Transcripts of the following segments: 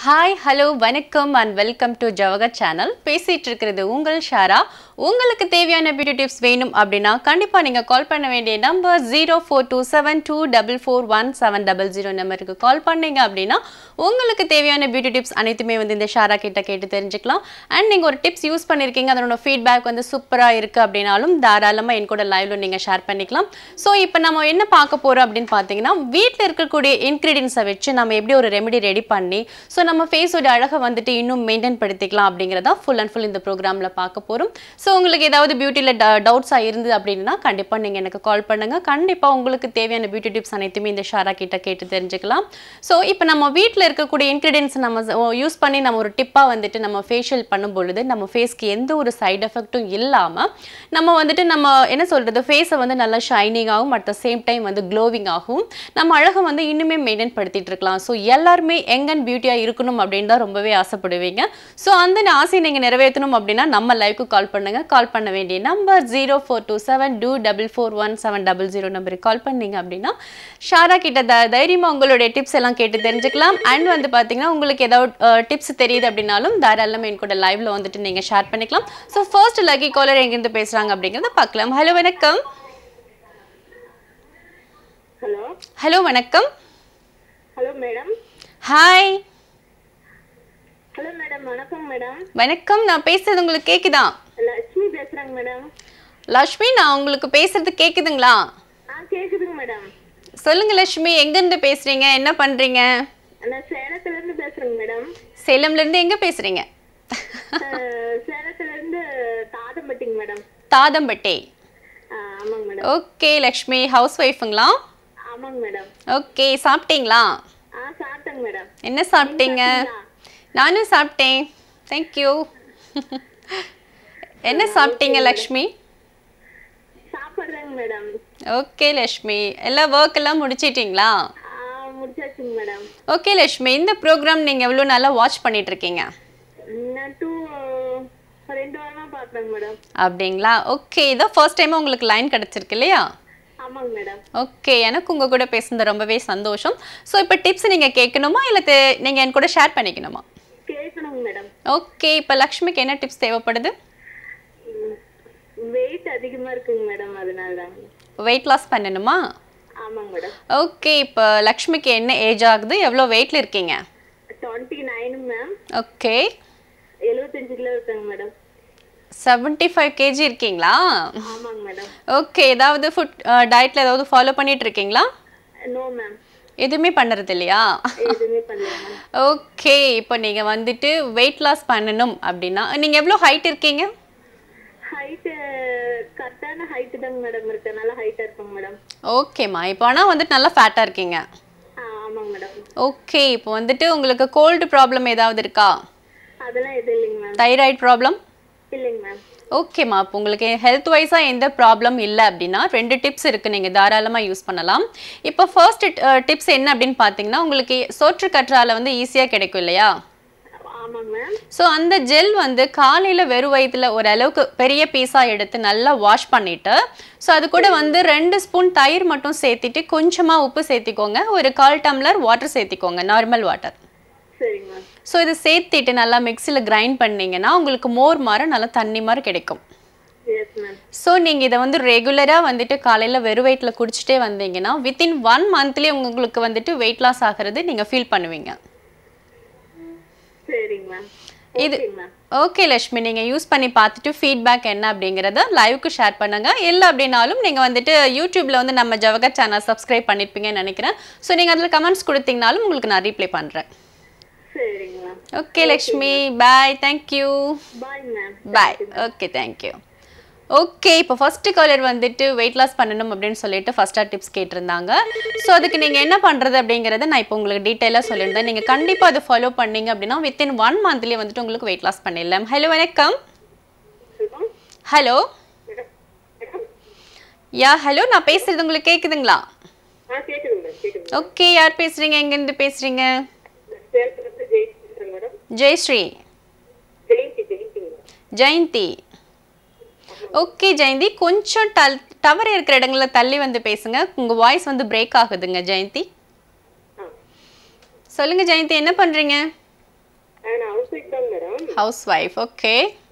Hi hello வணக்கம் and welcome to Jawahar channel பேசிட்டு இருக்கிறது உங்கள் ஷாரா உங்களுக்கு தேவையான பியூட்டி டிப்ஸ் வேணும் அப்படின்னா கண்டிப்பாக நீங்கள் கால் பண்ண வேண்டிய number zero four two seven two double four one seven double zero நம்பருக்கு கால் பண்ணீங்க அப்படின்னா உங்களுக்கு தேவையான பியூட்டி டிப்ஸ் அனைத்துமே வந்து இந்த ஷாரா கிட்ட கேட்டு தெரிஞ்சுக்கலாம் அண்ட் நீங்கள் ஒரு டிப்ஸ் யூஸ் பண்ணியிருக்கீங்க அதனோட ஃபீட்பேக் வந்து சூப்பராக இருக்குது அப்படின்னாலும் தாராளமாக என் கூட லைவ்ல நீங்கள் ஷேர் பண்ணிக்கலாம் ஸோ இப்போ நம்ம என்ன பார்க்க போகிறோம் அப்படின்னு பார்த்தீங்கன்னா வீட்டில் இருக்கக்கூடிய இன்க்ரீடியன்ஸை வச்சு நம்ம எப்படி ஒரு ரெமெடி ரெடி பண்ணி ஸோ நம்ம ஃபேஸோட அழகை வந்துட்டு இன்னும் மெயின்டைன் படுத்திக்கலாம் அப்படிங்கிறதா ஃபுல் அண்ட் ஃபுல் இந்த ப்ரோக்ராமில் பார்க்க போகிறோம் ஸோ உங்களுக்கு ஏதாவது பியூட்டியில் டவுட்ஸாக இருந்தது அப்படின்னா கண்டிப்பாக நீங்கள் எனக்கு கால் பண்ணுங்கள் கண்டிப்பாக உங்களுக்கு தேவையான பியூட்டி டிப்ஸ் அனைத்துமே இந்த ஷாரா கிட்ட கேட்டு தெரிஞ்சுக்கலாம் ஸோ இப்போ நம்ம வீட்டில் இருக்கக்கூடிய இன்க்ரீடியன்ஸ் நம்ம யூஸ் பண்ணி நம்ம ஒரு டிப்பாக வந்துட்டு நம்ம ஃபேஷியல் பண்ணும் பொழுது நம்ம ஃபேஸ்க்கு எந்த ஒரு சைடு எஃபெக்ட்டும் இல்லாமல் நம்ம வந்துட்டு நம்ம என்ன சொல்கிறது ஃபேஸை வந்து நல்லா ஷைனிங் ஆகும் அட் த சேம் டைம் வந்து க்ளோவிங் ஆகும் நம்ம அழகை வந்து இன்னுமே மெயின்டைன் படுத்திட்டு இருக்கலாம் ஸோ எல்லாருமே யங் அண்ட் பியூட்டியாக இருக்கணும் அப்படின்னு தான் ரொம்பவே ஆசைப்படுவீங்க ஸோ அந்த ஆசையை நீங்கள் நிறைவேற்றணும் அப்படின்னா நம்ம லைவ்க்கு கால் பண்ணுங்க கால் பண்ண வேண்டிய number zero four two seven two double four one seven double zero நம்பருக்கு கால் பண்ணீங்க அப்படின்னா ஷாரா கிட்ட த தைரியமாக உங்களுடைய டிப்ஸ் எல்லாம் கேட்டு தெரிஞ்சுக்கலாம் அண்ட் வந்து பார்த்தீங்கன்னா உங்களுக்கு ஏதாவது டிப்ஸ் தெரியுது அப்படின்னாலும் தாராளமாக என் கூட லைவ்ல வந்துட்டு நீங்கள் ஷேர் பண்ணிக்கலாம் ஸோ ஃபர்ஸ்ட் லக்கி காலர் எங்கேருந்து பேசுகிறாங்க அப்படிங்கிறத பார்க்கலாம் ஹலோ வணக்கம் ஹலோ ஹலோ வணக்கம் hello madam hi hello madam வணக்கம் மேடம் வணக்கம் நான் பேசுறது உங்களுக்கு கேக்குதா லட்சுமி பேசுறேங்க மேடம் லக்ஷ்மி நான் உங்களுக்கு பேசுறது கேக்குதுங்களா ஆ கேக்குதுங்க மேடம் சொல்லுங்க லக்ஷ்மி எங்கேருந்து பேசுறீங்க என்ன பண்றீங்க நான் சேலத்துல இருந்து பேசுறேங்க மேடம் சேலம்ல இருந்து எங்க பேசுறீங்க அஹ், சேலத்துல இருந்து தாதம்பட்டிங்க மேடம் தாதம்பட்டே ஆ, ஆமாங்க மேடம் ஓகே லக்ஷ்மி ஹவுஸ் ஒய்ஃபுங்களா ஆமாங்க மேடம் ஓகே சாப்பிட்டீங்களா ஆ சாப்பிட்டேங்க மேடம் என்ன சாப்பிட்டீங்க நானும் சாப்பிட்டேன் தேங்க்யூ என்ன சாப்பிட்டீங்க லக்ஷ்மி சாப்பிட்றேங்க மேடம் ஓகே லக்ஷ்மி எல்லா ஒர்க் எல்லாம் முடிச்சிட்டிங்களா ஆ முடிச்சாச்சுங்க மேடம் ஓகே லக்ஷ்மி இந்த ப்ரோக்ராம் நீங்கள் எவ்வளோ நல்லா வாட்ச் பண்ணிட்டு இருக்கீங்க நான் டூ ரெண்டு வாரமா பாக்குறேங்க மேடம் அப்படிங்களா ஓகே இதான் ஃபர்ஸ்ட் டைம் உங்களுக்கு லைன் கிடச்சிருக்கு இல்லையா ஆமாங்க மேடம் ஓகே எனக்கு உங்கள் கூட பேசுனது ரொம்பவே சந்தோஷம் ஸோ இப்போ டிப்ஸ் நீங்கள் கேட்கணுமா இல்லை நீங்கள் என் கூட ஷேர் பண்ணிக்கணுமா கேட்கணுங்க மேடம் ஓகே இப்போ லக்ஷ்மிக்கு என்ன டிப்ஸ் தேவைப்படுது வெயிட் அதிகமா இருக்குங்க மேடம் அதனால தாங்க வெயிட் லாஸ் பண்ணணுமா ஆமாங்க மேடம் ஓகே இப்போ லக்ஷ்மிக்கு என்ன ஏஜ் ஆகுது எவ்வளோ வெயிட்டில் இருக்கீங்க டுவெண்ட்டி நைனு மேம் ஓகே எழுபத்தஞ்சு கிலோ இருக்காங்க மேடம் செவன்ட்டி ஃபைவ் கேஜி இருக்கீங்களா ஆமாங்க மேடம் ஓகே ஏதாவது ஃபுட் டயட்டில் ஏதாவது ஃபாலோ பண்ணிட்டு இருக்கீங்களா நோ மேம் எதுவுமே பண்ணுறது இல்லையா எதுவுமே பண்ணல மேம் ஓகே இப்போ நீங்கள் வந்துட்டு வெயிட் லாஸ் பண்ணணும் அப்படின்னா நீங்கள் எவ்வளோ ஹைட் இருக்கீங்க ஹைட்டு கரெக்டான ஹைட்டு தாங்க மேடம் இருக்கு நல்ல ஹைட்டாக இருப்பாங்க மேடம் ஓகேம்மா இப்போ ஆனால் வந்துட்டு நல்லா ஃபேட்டாக இருக்கீங்க ஆ ஆமாங்க மேடம் ஓகே இப்போ வந்துட்டு உங்களுக்கு கோல்டு ப்ராப்ளம் ஏதாவது இருக்கா அதெல்லாம் எதுவும் இல்லைங்க மேம் தைராய்டு ப்ராப்ளம் இல்லைங்க மேம் ஓகேம்மா இப்போ உங்களுக்கு ஹெல்த் வைஸாக எந்த ப்ராப்ளம் இல்லை அப்படின்னா ரெண்டு டிப்ஸ் இருக்குது நீங்கள் தாராளமாக யூஸ் பண்ணலாம் இப்போ ஃபர்ஸ்ட் டிப்ஸ் என்ன அப்படின்னு பார்த்தீங்கன்னா உங்களுக்கு சோற்று கற்றால வந்து ஈஸியாக கிடைக்கும் இல்லையா ஆமாங்க மேம் ஸோ அந்த ஜெல் வந்து காலையில் வெறும் வயிற்றுல ஓரளவுக்கு பெரிய பீஸாக எடுத்து நல்லா வாஷ் பண்ணிவிட்டு ஸோ அது கூட வந்து ரெண்டு ஸ்பூன் தயிர் மட்டும் சேர்த்திட்டு கொஞ்சமாக உப்பு சேர்த்திக்கோங்க ஒரு கால் டம்ளர் வாட்டர் சேர்த்திக்கோங்க நார்மல் வாட்டர் சரிங்க மேம் ஸோ இதை சேர்த்திட்டு நல்லா மிக்சியில் கிரைண்ட் பண்ணீங்கன்னா உங்களுக்கு மோர் மாதிரி நல்லா தண்ணி மாதிரி கிடைக்கும் எஸ் மேம் ஸோ நீங்கள் இதை வந்து ரெகுலராக வந்துட்டு காலையில் வெறும் வயிற்றில் குடிச்சிட்டே வந்தீங்கன்னா வித்தின் ஒன் மந்த்லேயே உங்களுக்கு வந்துட்டு வெயிட் லாஸ் ஆகிறது நீங்கள் ஃபீல் பண்ணுவீங்க சரிங்க மேம் இது ஓகேங்க மேம் ஓகே லக்ஷ்மி நீங்கள் யூஸ் பண்ணி பார்த்துட்டு ஃபீட்பேக் என்ன அப்படிங்கிறத லைவுக்கு ஷேர் பண்ணுங்க இல்லை அப்படின்னாலும் நீங்கள் வந்துட்டு யூடியூப்ல வந்து நம்ம ஜவகர் சேனல் சப்ஸ்கிரைப் பண்ணியிருப்பீங்கன்னு நினைக்கிறேன் ஸோ நீங்கள் அதில் கமெண்ட்ஸ் கொடுத்தீங்கனாலும் உங்களுக்கு நான் ரீப்ளை பண்ணுறேன் சரிங்க ma'am okay Lakshmi bye thank you bye ma'am bye okay thank you okay இப்போ ஃபர்ஸ்ட் காலர் வந்துட்டு வெயிட் லாஸ் பண்ணணும் அப்படின்னு சொல்லிட்டு ஃபர்ஸ்ட்டாக டிப்ஸ் கேட்டிருந்தாங்க ஸோ அதுக்கு நீங்கள் என்ன பண்ணுறது அப்படிங்கிறத நான் இப்போ உங்களுக்கு டீட்டெயிலாக சொல்லியிருந்தேன் நீங்கள் கண்டிப்பாக அதை ஃபாலோ பண்ணீங்க அப்படின்னா வித்தின் ஒன் மந்த்லேயே வந்துட்டு உங்களுக்கு வெயிட் லாஸ் பண்ணிடலாம் ஹலோ வணக்கம் hello hello madam madam yeah hello நான் பேசுறது உங்களுக்கு கேக்குதுங்களா ஆ கேட்குதுங்க மேம் கேட்குதுங்க ஓகே யார் பேசுறீங்க எங்கேருந்து பேசுறீங்க சேலத்துலேருந்து ஜெயந்தி பேசுகிறேங்க மேடம் ஜெயஸ்ரீ ஜெயந்தி ஜெயந்திங்க ஜெயந்தி ஓகே ஜெயந்தி கொஞ்சம் டல் டவர் இருக்கிற இடங்களில் தள்ளி வந்து பேசுங்க உங்கள் வாய்ஸ் வந்து பிரேக் ஆகுதுங்க ஜெயந்தி ஆ சொல்லுங்க ஜெயந்தி என்ன பண்றீங்க நான் ஹவுஸ் ஒய்ஃப் தான் மேடம் ஹவுஸ் ஒய்ஃப் ஓகே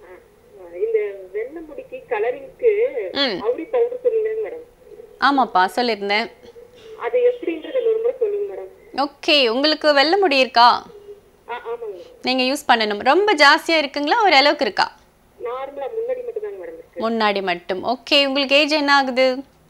இந்த வெள்ளை முடிக்கு கலரிங்க்கு ம் அவுரி பவுடர் சொல்லுங்க மேடம் ஆமாப்பா சொல்லியிருந்தேன் அது எப்படின்றது ஒரு முறை சொல்லுங்க மேடம் ஓகே உங்களுக்கு வெள்ளை முடி இருக்கா ஆ ஆமாங்க மேடம் நீங்கள் யூஸ் பண்ணணும் ரொம்ப ஜாஸ்தியாக இருக்குங்களா ஒரு அளவுக்கு இருக்கா நார்மலா முன்னாடி மட்டும் தாங்க மேடம் இருக்கு முன்னாடி மட்டும் ஓகே உங்களுக்கு ஏஜ் என்ன ஆகுது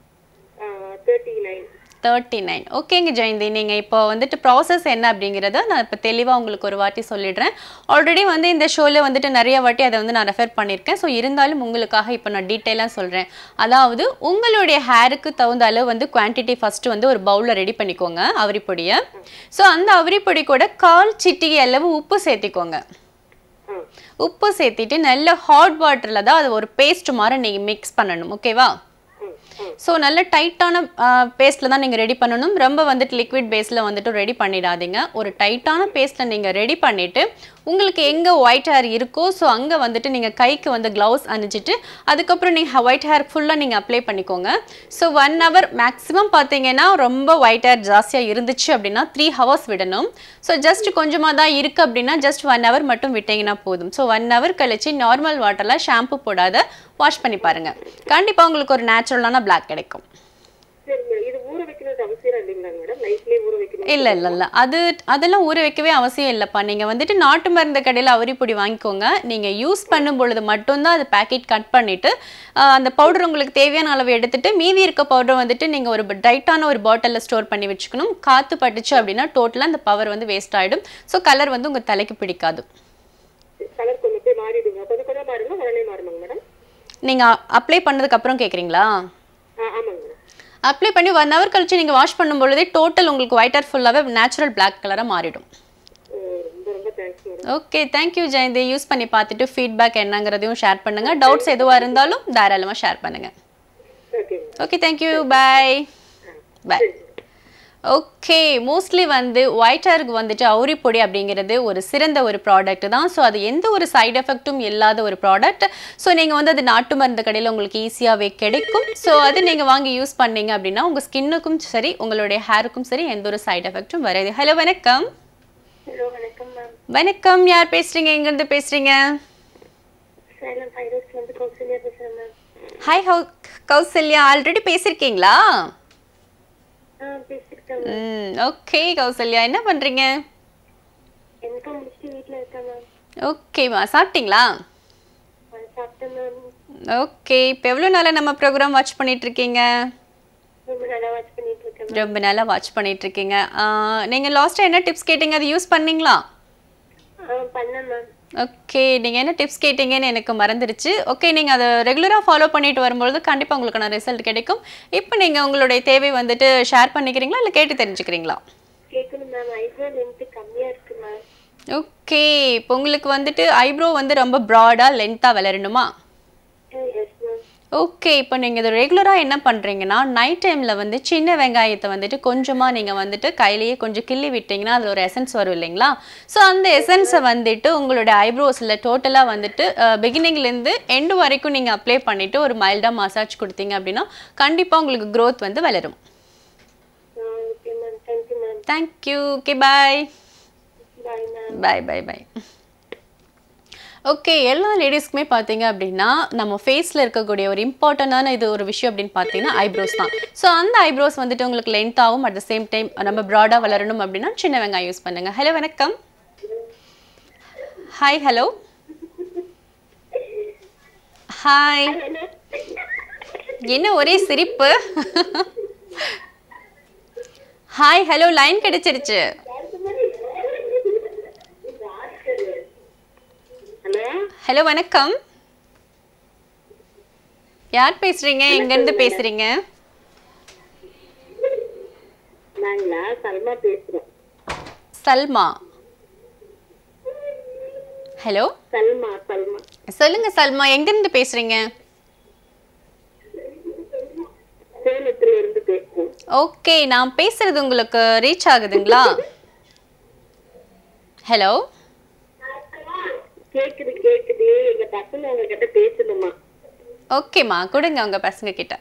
தேர்ட்டி நைன் தேர்ட்டி நைன் ஓகேங்க ஜெயந்தி நீங்கள் இப்போ வந்துட்டு ப்ராசஸ் என்ன அப்படிங்கிறத நான் இப்போ தெளிவாக உங்களுக்கு ஒரு வாட்டி சொல்லிடுறேன் ஆல்ரெடி வந்து இந்த ஷோவில் வந்துட்டு நிறைய வாட்டி அதை வந்து நான் ரெஃபர் பண்ணியிருக்கேன் ஸோ இருந்தாலும் உங்களுக்காக இப்போ நான் டீட்டெயிலாக சொல்கிறேன் அதாவது உங்களுடைய ஹேருக்கு தகுந்த அளவு வந்து குவான்டிட்டி ஃபஸ்ட்டு வந்து ஒரு பவுலில் ரெடி பண்ணிக்கோங்க அவரிப்பொடியை ஸோ அந்த அவரிப்பொடி கூட கால் சிட்டிகை அளவு உப்பு சேர்த்திக்கோங்க ஆ உப்பு சேர்த்திட்டு நல்ல ஹாட் வாட்டரில் தான் அது ஒரு பேஸ்ட் மாதிரி நீங்கள் மிக்ஸ் பண்ணணும் ஓகேவா ம் ம் ஸோ நல்ல டைட்டான பேஸ்ட்டில் தான் நீங்கள் ரெடி பண்ணணும் ரொம்ப வந்துட்டு லிக்விட் பேஸில் வந்துட்டு ரெடி பண்ணிடாதீங்க ஒரு டைட்டான பேஸ்ட்டில் நீங்கள் ரெடி பண்ணிவிட்டு உங்களுக்கு எங்கே ஒயிட் ஹேர் இருக்கோ ஸோ அங்கே வந்துட்டு நீங்கள் கைக்கு வந்து க்ளவுஸ் அணிச்சிட்டு அதுக்கப்புறம் நீங்கள் ஒயிட் ஹேர் ஃபுல்லாக நீங்கள் அப்ளை பண்ணிக்கோங்க ஸோ ஒன் ஹவர் மேக்ஸிமம் பார்த்தீங்கன்னா ரொம்ப ஒயிட் ஹேர் ஜாஸ்தியாக இருந்துச்சு அப்படின்னா த்ரீ ஹவர்ஸ் விடணும் ஸோ ஜஸ்ட் கொஞ்சமாக தான் இருக்குது அப்படின்னா ஜஸ்ட் ஒன் ஹவர் மட்டும் விட்டிங்கன்னா போதும் ஸோ ஒன் ஹவர் கழிச்சு நார்மல் வாட்டரில் ஷாம்பு போடாத வாஷ் பண்ணி பாருங்கள் கண்டிப்பாக உங்களுக்கு ஒரு நேச்சுரலான பிளாக் கிடைக்கும் சரி மேடம் இது ஊற வைக்கணும்னு அவசியம் இல்லைங்களா மேடம் நைட்லயே ஊற வைக்கணும் இல்லை இல்லை இல்லை அது அதெல்லாம் ஊற வைக்கவே அவசியம் இல்லைப்பா நீங்கள் வந்துட்டு நாட்டு மருந்து கடையில் அவரிப்பொடி வாங்கிக்கோங்க நீங்கள் யூஸ் பண்ணும் பொழுது மட்டும்தான் அது பேக்கெட் கட் பண்ணிவிட்டு அந்த பவுடர் உங்களுக்கு தேவையான அளவு எடுத்துட்டு மீதி இருக்க பவுடர் வந்துட்டு நீங்கள் ஒரு டைட்டான ஒரு பாட்டிலில் ஸ்டோர் பண்ணி வச்சுக்கணும் காற்று பட்டுச்சு அப்படின்னா டோட்டலாக அந்த பவர் வந்து வேஸ்ட் ஆகிடும் ஸோ கலர் வந்து உங்கள் தலைக்கு பிடிக்காது கலர் கொஞ்சம் போய் மாறிடுங்க கொஞ்சம் கொஞ்சம் மாறுங்க உடனே மாறுமாங்க மேடம் நீங்கள் அப்ளை பண்ணதுக்கப்புறம் கேட்குறீங்களா ஆ ஆமாங்க மேடம் அப்ளை பண்ணி ஒன் ஹவர் கழிச்சு நீங்கள் வாஷ் பண்ணும் பொழுதே டோட்டல் உங்களுக்கு ஒயிட் ஹேர் ஃபுல்லாகவே நேச்சுரல் பிளாக் கலராக மாறிடும் ம், ரொம்ப ரொம்ப thanks madam okay thank you Jayanthi use பண்ணி பார்த்துட்டு ஃபீட்பேக் என்னங்கிறதையும் ஷேர் பண்ணுங்க டவுட்ஸ் எதுவாக இருந்தாலும் தாராளமாக ஷேர் பண்ணுங்க okay madam okay thank you bye bye okay mostly வந்து ஒயிட் ஹேருக்கு வந்துட்டு அவுரி பொடி அப்படிங்கிறது ஒரு சிறந்த ஒரு ப்ராடக்ட் தான் ஸோ அது எந்த ஒரு சைடு எஃபெக்ட்டும் இல்லாத ஒரு ப்ராடக்ட் ஸோ நீங்கள் வந்து அது நாட்டு மருந்து கடையில் உங்களுக்கு ஈஸியாகவே கிடைக்கும் ஸோ அது நீங்கள் வாங்கி யூஸ் பண்ணீங்க அப்படின்னா உங்கள் ஸ்கின்னுக்கும் சரி உங்களுடைய ஹேருக்கும் சரி எந்த ஒரு சைடு எஃபெக்ட்டும் வராது ஹலோ வணக்கம் ஹலோ வணக்கம் மேம் வணக்கம் யார் பேசுறீங்க எங்கேருந்து பேசுறீங்க சேலம் ஃபைரோஸ்ல இருந்து கௌசல்யா பேசுறேன் ma'am hi how Kausalya already பேசியிருக்கீங்களா ஆ பேசிருக்கேன் ம் ஓகே கௌசல்யா என்ன பண்ணுறீங்க எனக்கு முடிச்சுட்டு வீட்டில் இருக்கேன் மேம் ஓகேம்மா சாப்பிட்டீங்களா சாப்பிட்டேன் மேம் ஓகே இப்போ எவ்வளோ நாளாக நம்ம ப்ரோக்ராம் வாட்ச் பண்ணிட்டு இருக்கீங்க ரொம்ப நல்லா வாட்ச் பண்ணிட்டு இருக்கேன் ரொம்ப நாளாக வாட்ச் பண்ணிட்டு இருக்கீங்க நீங்கள் லாஸ்ட்டாக என்ன டிப்ஸ் கேட்டீங்க அது யூஸ் பண்ணீங்களா ஆ பண்ணேன் மேம் ஓகே நீங்கள் என்ன டிப்ஸ் கேட்டீங்கன்னு எனக்கு மறந்துடுச்சு ஓகே நீங்கள் அதை ரெகுலராக ஃபாலோ பண்ணிட்டு வரும்பொழுது கண்டிப்பாக உங்களுக்கான ரிசல்ட் கிடைக்கும் இப்போ நீங்கள் உங்களுடைய தேவை வந்துட்டு ஷேர் பண்ணிக்கிறீங்களா இல்லை கேட்டு தெரிஞ்சுக்கிறீங்களா கேட்கணும் மேம் ஐப்ரோ லென்த் கம்மியா இருக்கு மேம் ஓகே இப்போ உங்களுக்கு வந்துட்டு ஐப்ரோ வந்து ரொம்ப ப்ராடாக லென்த்தாக வளரணுமா எஸ் மேம் ஓகே இப்போ நீங்கள் இது ரெகுலராக என்ன பண்ணுறீங்கன்னா நைட் டைமில் வந்து சின்ன வெங்காயத்தை வந்துட்டு கொஞ்சமாக நீங்கள் வந்துட்டு கையிலேயே கொஞ்சம் கிள்ளி விட்டிங்கன்னா அதில் ஒரு எசன்ஸ் வரும் இல்லைங்களா ஸோ அந்த எசன்ஸை வந்துட்டு உங்களுடைய ஐப்ரோஸில் டோட்டலாக வந்துட்டு பிகினிங்லேருந்து எண்டு வரைக்கும் நீங்கள் அப்ளை பண்ணிவிட்டு ஒரு மைல்டாக மசாஜ் கொடுத்தீங்க அப்படின்னா கண்டிப்பாக உங்களுக்கு growth வந்து வளரும் okay ma'am thank you ma'am thank you okay bye bye ma'am bye bye bye okay எல்லா லேடிஸ்க்குமே பார்த்தீங்க அப்படின்னா நம்ம ஃபேஸில் இருக்கக்கூடிய ஒரு இம்பார்ட்டண்டான இது ஒரு விஷயம் அப்படின்னு பார்த்தீங்கன்னா ஐப்ரோஸ் தான் ஸோ அந்த ஐப்ரோஸ் வந்துட்டு உங்களுக்கு லென்த்தாகவும் அட் த சேம் டைம் நம்ம ப்ராடாக வளரணும் அப்படின்னா சின்ன வெங்காயம் யூஸ் பண்ணுங்க ஹலோ வணக்கம் ஹாய் ஹலோ ஹாய் என்ன ஒரே சிரிப்பு ஹாய் ஹலோ லைன் கிடைச்சிருச்சு ஹலோ ஹலோ வணக்கம் யார் பேசுறீங்க எங்கேருந்து பேசுறீங்க நாங்களா சல்மா பேசுறோம் சல்மா ஹலோ சல்மா சல்மா சொல்லுங்க சல்மா எங்கேருந்து பேசுறீங்க சேலத்துல இருந்து பேசுறோம் ஓகே நான் பேசுறது உங்களுக்கு ரீச் ஆகுதுங்களா ஹலோ கேக்குது கேக்குது எங்க பசங்க உங்ககிட்ட பேசணுமா ஓகேம்மா கொடுங்க உங்க பசங்க கிட்ட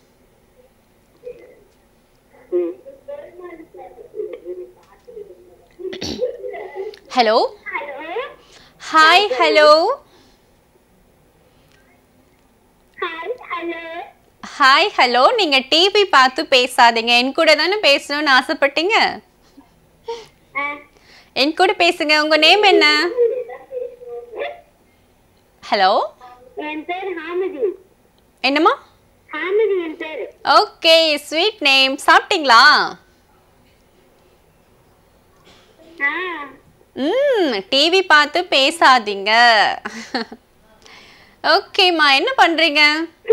ம். Hello hello hi hello hi hello hi hello நீங்க டிவி பார்த்து பேசாதீங்க என் கூட தானே பேசணும்னு ஆசைப்பட்டீங்க என் கூட பேசுங்க உங்க நேம் என்ன ஹலோ என் பேர் ஹாமிதி என்னம்மா ஹாமிதி என் பேரு ஓகே ஸ்வீட் நேம் சாப்பிட்டீங்களா ஆ ம் டிவி பார்த்து பேசாதீங்க ஓகேம்மா என்ன பண்றீங்க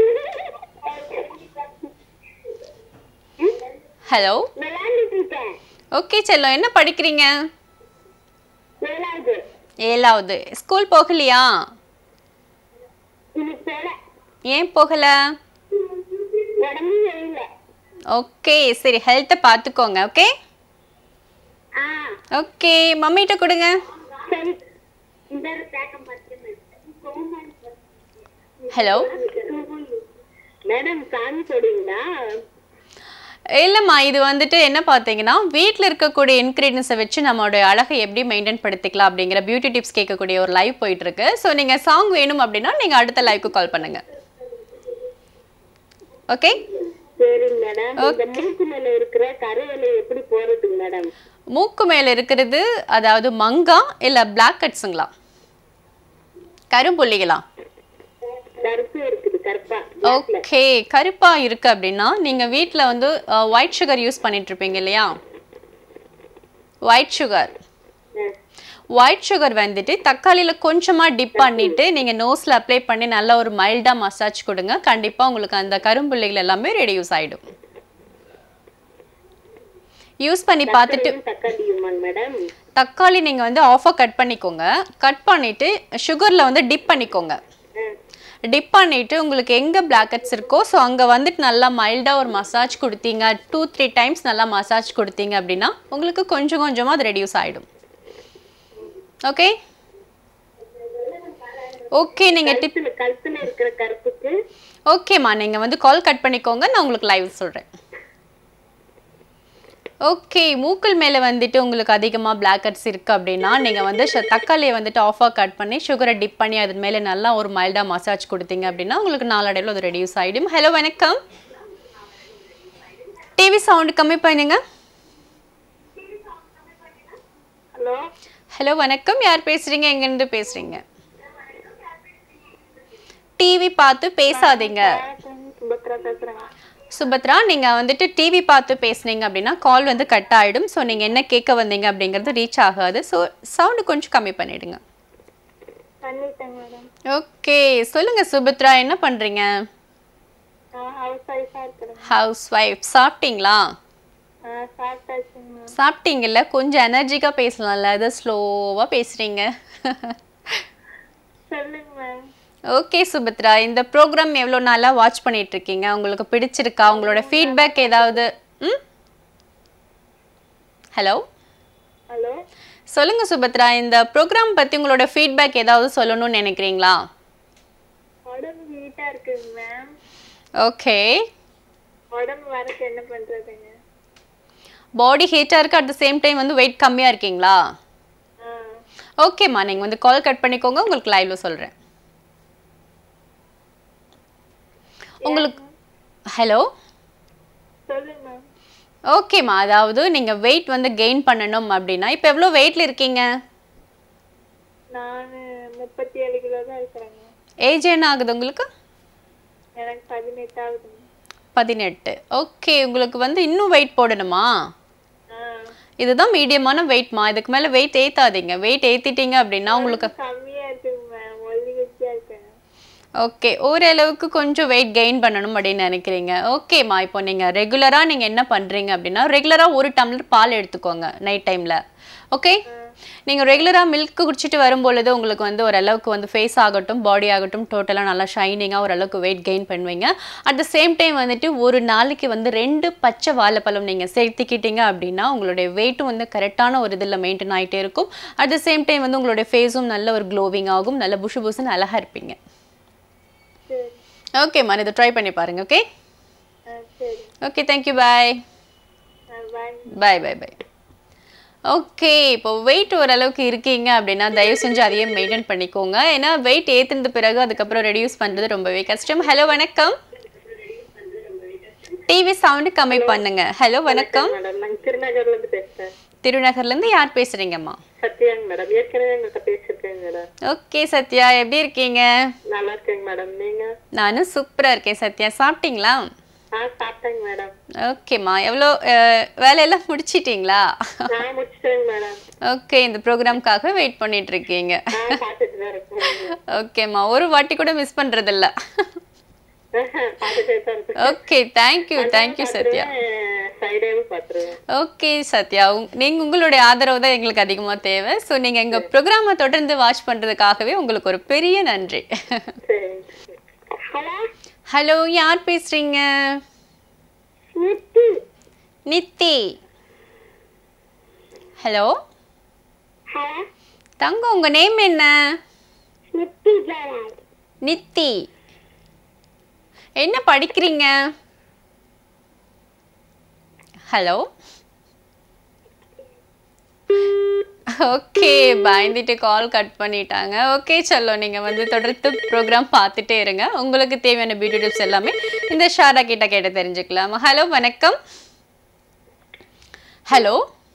ஹலோ விளையாண்டுட்டு இருக்கேன் ஓகே செல்லம் என்ன படிக்கிறீங்க ஏழாவது ஏழாவது ஸ்கூல் போகலையா இன்னைக்கு போல ஏன் போகல உடம்பு சரியில்லை ஓகே சரி ஹெல்த்தை பார்த்துக்கோங்க ஓகே ஆ ஓகே மம்மிகிட்ட கொடுங்க சரி இந்த பேக்கம் பார்த்து ஹலோ மேடம் சாமி சொல்றீங்களா இல்லைம்மா இது வந்துட்டு என்ன பார்த்தீங்கன்னா வீட்டில் இருக்கக்கூடிய இன்க்ரீடியன்ஸை வச்சு நம்மளோட அழகை எப்படி மெயின்டைன் படுத்திக்கலாம் அப்படிங்கிற பியூட்டி டிப்ஸ் கேட்கக்கூடிய ஒரு லைவ் போயிட்டு இருக்கு ஸோ நீங்கள் சாங் வேணும் அப்படின்னா நீங்கள் அடுத்த லைவ்க்கு கால் பண்ணுங்க ஓகே சரி மேடம் இந்த மூக்கு மேல இருக்கிற கருவேலை எப்படி போறதுங்க மேடம் மூக்கு மேலே இருக்கிறது அதாவது மங்கா இல்லை பிளாக் கட்ஸுங்களா கரும்புள்ளிகளா கருப்பு இருக்குது கருப்பா ஓகே கருப்பா இருக்கு அப்படின்னா நீங்க வீட்ல வந்து ஒயிட் சுகர் யூஸ் பண்ணிட்டு இருப்பீங்க இல்லையா ஒயிட் சுகர் ஒயிட் சுகர் வந்துட்டு தக்காளியில கொஞ்சமா டிப் பண்ணிட்டு நீங்க நோஸ்ல அப்ளை பண்ணி நல்லா ஒரு மைல்டா மசாஜ் கொடுங்க கண்டிப்பா உங்களுக்கு அந்த கரும்புள்ளிகள் எல்லாமே ரெடியூஸ் ஆயிடும் யூஸ் பண்ணி பார்த்துட்டு தக்காளியுமாங்க மேடம் தக்காளி நீங்க வந்து ஆஃபாக கட் பண்ணிக்கோங்க கட் பண்ணிட்டு சுகர்ல வந்து டிப் பண்ணிக்கோங்க டிப் பண்ணிட்டு உங்களுக்கு எங்கே பிளாக்கெட்ஸ் இருக்கோ ஸோ அங்கே வந்துட்டு நல்லா மைல்டாக ஒரு மசாஜ் கொடுத்தீங்க டூ த்ரீ டைம்ஸ் நல்லா மசாஜ் கொடுத்தீங்க அப்படின்னா உங்களுக்கு கொஞ்சம் கொஞ்சமாக அது ரெடியூஸ் ஆகிடும் ஓகே ஓகே நீங்கள் டிப் கழுத்துல கழுத்துல இருக்கிற கருப்புக்கு ஓகேம்மா நீங்கள் வந்து கால் கட் பண்ணிக்கோங்க நான் உங்களுக்கு லைவ் சொல்கிறேன் ஓகே மூக்கள் மேலே வந்துட்டு உங்களுக்கு அதிகமாக பிளாக்கெட்ஸ் இருக்குது அப்படின்னா நீங்கள் வந்து ஷ- தக்காளியை வந்துட்டு ஆஃபாக கட் பண்ணி சுகரை டிப் பண்ணி அது மேலே நல்லா ஒரு மைல்டாக மசாஜ் கொடுத்தீங்க அப்படின்னா உங்களுக்கு நாளடைவில் அது ரெடியூஸ் ஆகிடும் ஹலோ வணக்கம் டிவி சவுண்டு கம்மி பண்ணுங்க ஹலோ ஹலோ வணக்கம் யார் பேசுகிறீங்க எங்கேருந்து பேசுகிறீங்க டிவி பார்த்து பேசாதீங்க சுபத்ரா பேசுறேன் சுபத்ரா நீங்கள் வந்துட்டு டிவி பார்த்து பேசுனீங்க அப்படின்னா கால் வந்து கட் ஆகிடும் ஸோ நீங்கள் என்ன கேட்க வந்தீங்க அப்படிங்கிறது ரீச் ஆகாது ஸோ சவுண்டு கொஞ்சம் கம்மி பண்ணிடுங்க பண்ணிட்டேன் மேடம் ஓகே சொல்லுங்க சுபத்ரா என்ன பண்ணுறீங்க நான் ஹவுஸ் ஒய்ஃபா இருக்கிறேன் ஹவுஸ் ஒய்ஃப் சாப்பிட்டீங்களா சாப்பிட்டாச்சுங்க மேம் சாப்பிட்டீங்கல்ல கொஞ்சம் எனர்ஜிக்காக பேசலாம்ல அது ஸ்லோவாக பேசுகிறீங்க சொல்லுங்க மேம் ஓகே சுபத்ரா இந்த ப்ரோக்ராம் எவ்வளோ நாளாக வாட்ச் பண்ணிட்டு இருக்கீங்க உங்களுக்கு பிடிச்சிருக்கா உங்களோட ஃபீட்பேக் ஏதாவது ம் ஹலோ ஹலோ சொல்லுங்க சுபத்ரா இந்த ப்ரோக்ராம் பற்றி உங்களோட ஃபீட்பேக் ஏதாவது சொல்லணும்னு நினைக்கிறீங்களா உடம்பு ஹீட்டா இருக்குங்க மேம் ஓகே உடம்பு வரக்கு என்ன பண்றதுங்க பாடி ஹீட்டாக இருக்குது அட் த சேம் டைம் வந்து வெயிட் கம்மியாக இருக்கீங்களா ஆ ஓகேம்மா நீங்கள் வந்து கால் கட் பண்ணிக்கோங்க உங்களுக்கு லைவ்ல சொல்கிறேன் உங்களுக்கு ஹலோ சொல்லுங்க மேம் ஓகேம்மா அதாவது நீங்கள் வெயிட் வந்து கெயின் பண்ணணும் அப்படின்னா இப்போ எவ்வளோ வெயிட்ல இருக்கீங்க நான் முப்பத்தி ஏழு கிலோ தான் இருக்கிறேங்க ஏஜ் என்ன ஆகுது உங்களுக்கு எனக்கு பதினெட்டு ஆகுதுங்க பதினெட்டு ஓகே உங்களுக்கு வந்து இன்னும் வெயிட் போடணுமா ஆ இதுதான் மீடியமான வெயிட்மா இதுக்கு மேலே வெயிட் ஏற்றாதீங்க வெயிட் ஏற்றிட்டீங்க அப்படின்னா உங்களுக்கு கம்மியா இருக்குங்க மேம் ஒல்லி குச்சியா இருக்கேன் ஓகே ஓரளவுக்கு கொஞ்சம் வெயிட் கெயின் பண்ணணும் அப்படின்னு நினைக்கிறீங்க ஓகேம்மா இப்போ நீங்கள் ரெகுலராக நீங்கள் என்ன பண்ணுறீங்க அப்படின்னா ரெகுலராக ஒரு டம்ளர் பால் எடுத்துக்கோங்க நைட் டைமில் ஓகே நீங்கள் ரெகுலராக மில்க் குடிச்சிட்டு வரும்பொழுது உங்களுக்கு வந்து ஓரளவுக்கு வந்து ஃபேஸ் ஆகட்டும் பாடி ஆகட்டும் டோட்டலாக நல்லா ஷைனிங்காக ஓரளவுக்கு வெயிட் கெயின் பண்ணுவீங்க அட் த சேம் டைம் வந்துட்டு ஒரு நாளைக்கு வந்து ரெண்டு பச்சை வாழைப்பழம் நீங்கள் சேர்த்துக்கிட்டீங்க அப்படின்னா உங்களுடைய வெயிட்டும் வந்து கரெக்டான ஒரு இதில் மெயின்டைன் ஆகிட்டே இருக்கும் அட் த சேம் டைம் வந்து உங்களுடைய ஃபேஸும் நல்ல ஒரு க்ளோவிங் ஆகும் நல்ல புஷு புஷுன்னு அழகாக இருப்பீங்க சரி ஓகேம்மா இதை ட்ரை பண்ணி பாருங்க ஓகே ஆ சரி ஓகே தேங்க்யூ பாய் ஆ bye bye bye bye okay இப்போ வெயிட் ஓரளவுக்கு இருக்கீங்க அப்படின்னா தயவு செஞ்சு அதையே மெயின்டைன் பண்ணிக்கோங்க ஏன்னா வெயிட் ஏத்துனது பிறகு அதுக்கப்புறம் ரெடியூஸ் பண்றது ரொம்பவே கஷ்டம் ஹலோ வணக்கம் டிவி சவுண்ட் கம்மி பண்ணுங்க ஹலோ வணக்கம் மேடம் நாங்க திருநகர்ல இருந்து பேசுறேன் திருநகர்ல இருந்து யார் பேசுறீங்கம்மா சத்யாங்க மேடம் ஏற்கனவே எங்கள்கிட்ட பேசிருக்கேங்க மேடம் ஓகே சத்யா எப்படி இருக்கீங்க நல்லா இருக்கேங்க மேடம் நீங்க நானும் சூப்பரா இருக்கேன் சத்யா சாப்பிட்டீங்களா ஆ சாப்பிட்டேங்க மேடம் ஓகேம்மா எவ்வளோ அஹ், வேலையெல்லாம் முடிச்சிட்டீங்களா நான் முடிச்சிட்டேங்க மேடம் ஓகே இந்த ப்ரோக்ராம்காக வெயிட் பண்ணிட்டு இருக்கீங்க நான் பார்த்துட்டு தான் இருக்கேன் ஓகேம்மா ஒரு வாட்டி கூட மிஸ் பண்றதில்ல பார்த்துட்டே தான் இருக்கேன் ஓகே தேங்க்யூ தேங்க்யூ சத்யா சைடேவும் பார்த்துருவேன் ஓகே சத்யா உங்- நீங்க உங்களுடைய ஆதரவு தான் எங்களுக்கு அதிகமா தேவை ஸோ நீங்க எங்க ப்ரோக்ராமை தொடர்ந்து வாட்ச் பண்றதுக்காகவே உங்களுக்கு ஒரு பெரிய நன்றி சரிங்க ஹலோ ஹலோ யார் பேசுறீங்க ஸ்மிருதி நித்தி ஹலோ ஹலோ தங்கம் உங்க நேம் என்ன ஸ்மிருதி ஜெயராஜ் நித்தி என்ன படிக்கிறீங்க ஹலோ ஓகே பயந்துட்டு கால் கட் பண்ணிட்டாங்க ஓகே செல்லோ நீங்கள் வந்து தொடர்ந்து ப்ரோக்ராம் பார்த்துட்டே இருங்க உங்களுக்கு தேவையான பியூட்டி டிப்ஸ் எல்லாமே இந்த ஷாரா கிட்ட கேட்டு தெரிஞ்சுக்கலாம் ஹலோ வணக்கம் ஹலோ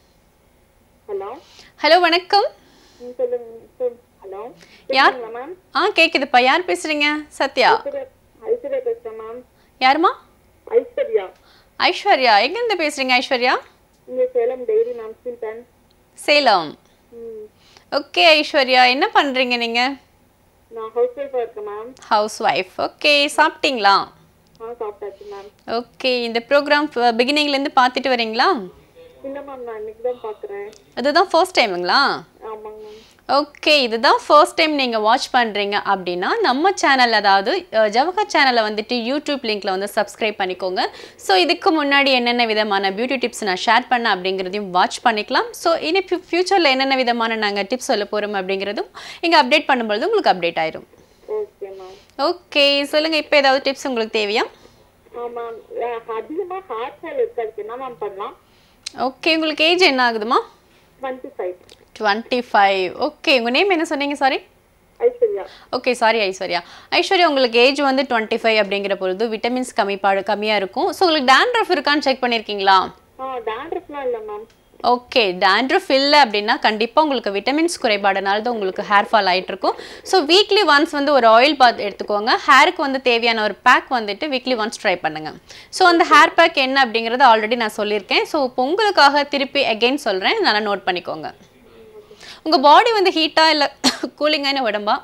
ஹலோ ஹலோ வணக்கம் ம், சொல்லுங்க சொல் ஹலோ யார் மேம் ஆ கேட்குதுப்பா யார் பேசுறீங்க சத்யா ஐஸ்வர்யா ஐஸ்வர்யா பேசுறேன் மேம் யாருமா ஐஸ்வர்யா ஐஸ்வர்யா எங்கேருந்து பேசுறீங்க ஐஸ்வர்யா இங்க சேலம் டெய்ரி மேம் ஸ்வீட்டன் சேலம் ம் ஓகே ஐஸ்வர்யா என்ன பண்றீங்க நீங்க நான் ஹவுஸ் ஒய்ஃபாக இருக்கேன் மேம் ஹவுஸ் ஒய்ஃப் ஓகே சாப்பிட்டீங்களா ஆ சாப்பிட்டாச்சு மேம் ஓகே இந்த ப்ரோக்ராம் பிகினிங்லேருந்து பார்த்துட்டு வரீங்களா இல்லை மேம் நான் இன்னைக்கு தான் பார்க்குறேன் அதுதான் ஃபர்ஸ்ட் டைமுங்களா ஆமாங்க மேம் ஓகே இதுதான் ஃபர்ஸ்ட் டைம் நீங்கள் வாட்ச் பண்ணுறீங்க அப்படின்னா நம்ம சேனல் அதாவது அஹ், ஜவஹர் சேனலை வந்துட்டு யூடியூப் லிங்க்ல வந்து சப்ஸ்கிரைப் பண்ணிக்கோங்க ஸோ இதுக்கு முன்னாடி என்னென்ன விதமான பியூட்டி டிப்ஸ் நான் ஷேர் பண்ணேன் அப்படிங்கிறதையும் வாட்ச் பண்ணிக்கலாம் ஸோ இனி ஃபியூச்சரில் என்னென்ன விதமான நாங்கள் டிப்ஸ் சொல்ல போகிறோம் அப்படிங்கிறதும் இங்கே அப்டேட் பண்ணும்பொழுது உங்களுக்கு அப்டேட் ஆயிரும் ஓகே மேம் ஓகே சொல்லுங்கள் இப்போ ஏதாவது டிப்ஸ் உங்களுக்கு தேவையா ஆமாம் அதிகமாக ஹார்ட் ஃபேல் இருக்கிறதுக்கு என்ன மேம் பண்ணலாம் ஓகே உங்களுக்கு ஏஜ் என்ன ஆகுதுமா twenty five twenty five okay உங்கள் நேம் என்ன சொன்னீங்க sorry Aishwarya okay sorry Aishwarya Aishwarya உங்களுக்கு ஏஜ் வந்து டுவெண்ட்டி ஃபைவ் அப்படிங்கிற பொழுது விட்டமின்ஸ் கம்மிப்பாடு கம்மியாக இருக்கும் ஸோ உங்களுக்கு டேண்ட்ரஃப் இருக்கான்னு செக் பண்ணியிருக்கீங்களா ஆ டேண்ட்ரஃப்லாம் இல்லை மேம் ஓகே டேண்ட்ரஃப் இல்லை அப்படின்னா கண்டிப்பாக உங்களுக்கு விட்டமின்ஸ் குறைபாடுனால தான் உங்களுக்கு ஹேர் ஃபால் ஆகிட்டு இருக்கும் ஸோ வீக்லி ஒன்ஸ் வந்து ஒரு ஆயில் பாத் எடுத்துக்கோங்க ஹேருக்கு வந்து தேவையான ஒரு பேக் வந்துட்டு வீக்லி ஒன்ஸ் ட்ரை பண்ணுங்க ஸோ அந்த ஹேர் பேக் என்ன அப்படிங்கிறத ஆல்ரெடி நான் சொல்லியிருக்கேன் ஸோ இப்போ உங்களுக்காக திருப்பி அகைன் சொல்கிறேன் நல்லா நோட் பண்ணிக்கோங்க உங்கள் பாடி வந்து ஹீட்டாக இல்லை கூலிங்கான உடம்பா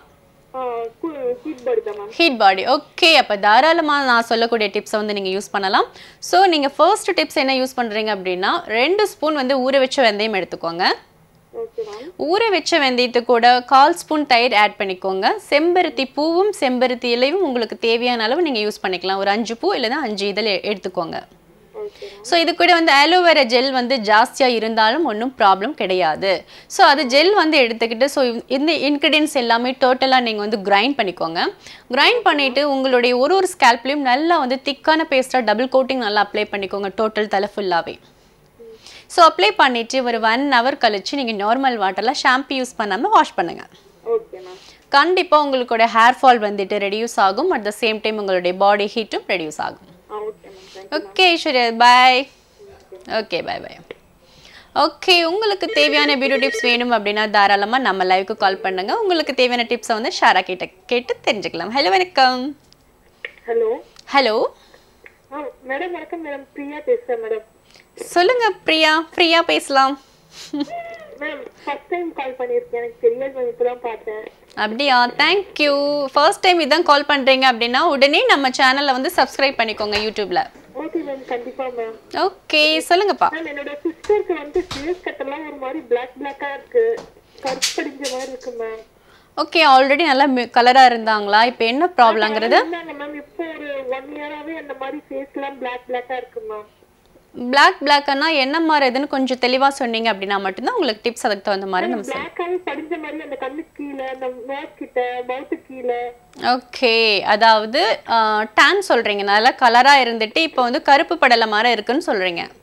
ஹீட் பாடி தான் மேம் ஹீட் பாடி ஓகே அப்போ தாராளமாக நான் சொல்லக்கூடிய டிப்ஸை வந்து நீங்கள் யூஸ் பண்ணலாம் ஸோ நீங்கள் ஃபர்ஸ்ட் டிப்ஸ் என்ன யூஸ் பண்ணுறீங்க அப்படின்னா ரெண்டு ஸ்பூன் வந்து ஊற வச்ச வெந்தயம் எடுத்துக்கோங்க ஓகே மேம் ஊற வச்ச வெந்தயத்து கூட கால் ஸ்பூன் தயிர் ஆட் பண்ணிக்கோங்க செம்பருத்தி பூவும் செம்பருத்தி இலையும் உங்களுக்கு தேவையான அளவு நீங்கள் யூஸ் பண்ணிக்கலாம் ஒரு அஞ்சு பூ இல்லைன்னா அஞ்சு இதழ் எ- எடுத்துக்கோங்க ஓகே ஸோ இது கூட வந்து ஆலோவேரா ஜெல் வந்து ஜாஸ்தியாக இருந்தாலும் ஒன்றும் ப்ராப்ளம் கிடையாது ஸோ அது ஜெல் வந்து எடுத்துக்கிட்டு ஸோ இந்த இன்க்ரீடியன்ஸ் எல்லாமே டோட்டலாக நீங்கள் வந்து கிரைண்ட் பண்ணிக்கோங்க கிரைண்ட் பண்ணிவிட்டு உங்களுடைய ஒரு ஒரு ஸ்கேல்ப்லேயும் நல்லா வந்து திக்கான பேஸ்ட்டாக டபுள் கோட்டிங் நல்லா அப்ளை பண்ணிக்கோங்க டோட்டல் தலை ஃபுல்லாகவே ஸோ அப்ளை பண்ணிவிட்டு ஒரு ஒன் ஹவர் கழிச்சு நீங்கள் நார்மல் வாட்டரில் ஷாம்பு யூஸ் பண்ணாமல் வாஷ் பண்ணுங்கள் ஓகே மேம் கண்டிப்பாக உங்களுடைய ஹேர் ஃபால் வந்துட்டு ரெடியூஸ் ஆகும் அட் த சேம் டைம் உங்களுடைய பாடி ஹீட்டும் ரெடியூஸ் ஆகும் ஆ okay ma'am thank okay Aishwarya bye okay bye bye okay உங்களுக்கு தேவையான பியூட்டி டிப்ஸ் வேணும் அப்படின்னா தாராளமாக நம்ம லைவுக்கு கால் பண்ணுங்க உங்களுக்கு தேவையான டிப்ஸை வந்து ஷாரா கிட்ட கேட்டு தெரிஞ்சுக்கலாம் ஹலோ வணக்கம் ஹலோ ஹலோ ஆ மேடம் வணக்கம் மேடம் பிரியா பேசுகிறேன் மேடம் சொல்லுங்க பிரியா ஃப்ரீயா பேசலாம் மேம் ஃபர்ஸ்ட் டைம் கால் பண்ணியிருக்கேன் எனக்கு தெரியாது மேம் இப்போ தான் பார்த்தேன் அப்படியா தேங்க்யூ ஃபர்ஸ்ட் டைம் இதான் கால் பண்ணுறீங்க அப்படின்னா உடனே நம்ம சேனலை வந்து சப்ஸ்கிரைப் பண்ணிக்கோங்க யூடியூப்ல ஓகே மேம் கண்டிப்பாக மேம் ஓகே சொல்லுங்கப்பா மேம் என்னோட சிஸ்டருக்கு வந்து ஃபேஸ் கட்டெல்லாம் ஒரு மாதிரி பிளாக் பிளாக்காக இருக்கு கருப்பு படிஞ்ச மாதிரி இருக்கு மேம் ஓகே ஆல்ரெடி நல்லா கலராக இருந்தாங்களா இப்போ என்ன ப்ராப்ளங்கிறது இருந்தாங்க மேம் இப்போ ஒரு ஒன் இயராகவே அந்த மாதிரி ஃபேஸ்லாம் பிளாக் பிளாக்காக இருக்கு மேம் பிளாக் பிளாக்னா என்ன மாதிரி இதுன்னு கொஞ்சம் தெளிவாக சொன்னீங்க அப்படின்னா மட்டும்தான் உங்களுக்கு டிப்ஸ் அதுக்கு தகுந்த மாதிரி நம்ம சொல்லலாம் பிளாக்காகவே படிஞ்ச மாதிரி அந்த கண்ணு கீழே அந்த நோஸ் கிட்ட மவுத்து கீழே ஓகே அதாவது டேன் சொல்கிறீங்க நல்லா கலராக இருந்துட்டு இப்போ வந்து கருப்பு படலை மாதிரி இருக்குன்னு சொல்கிறீங்க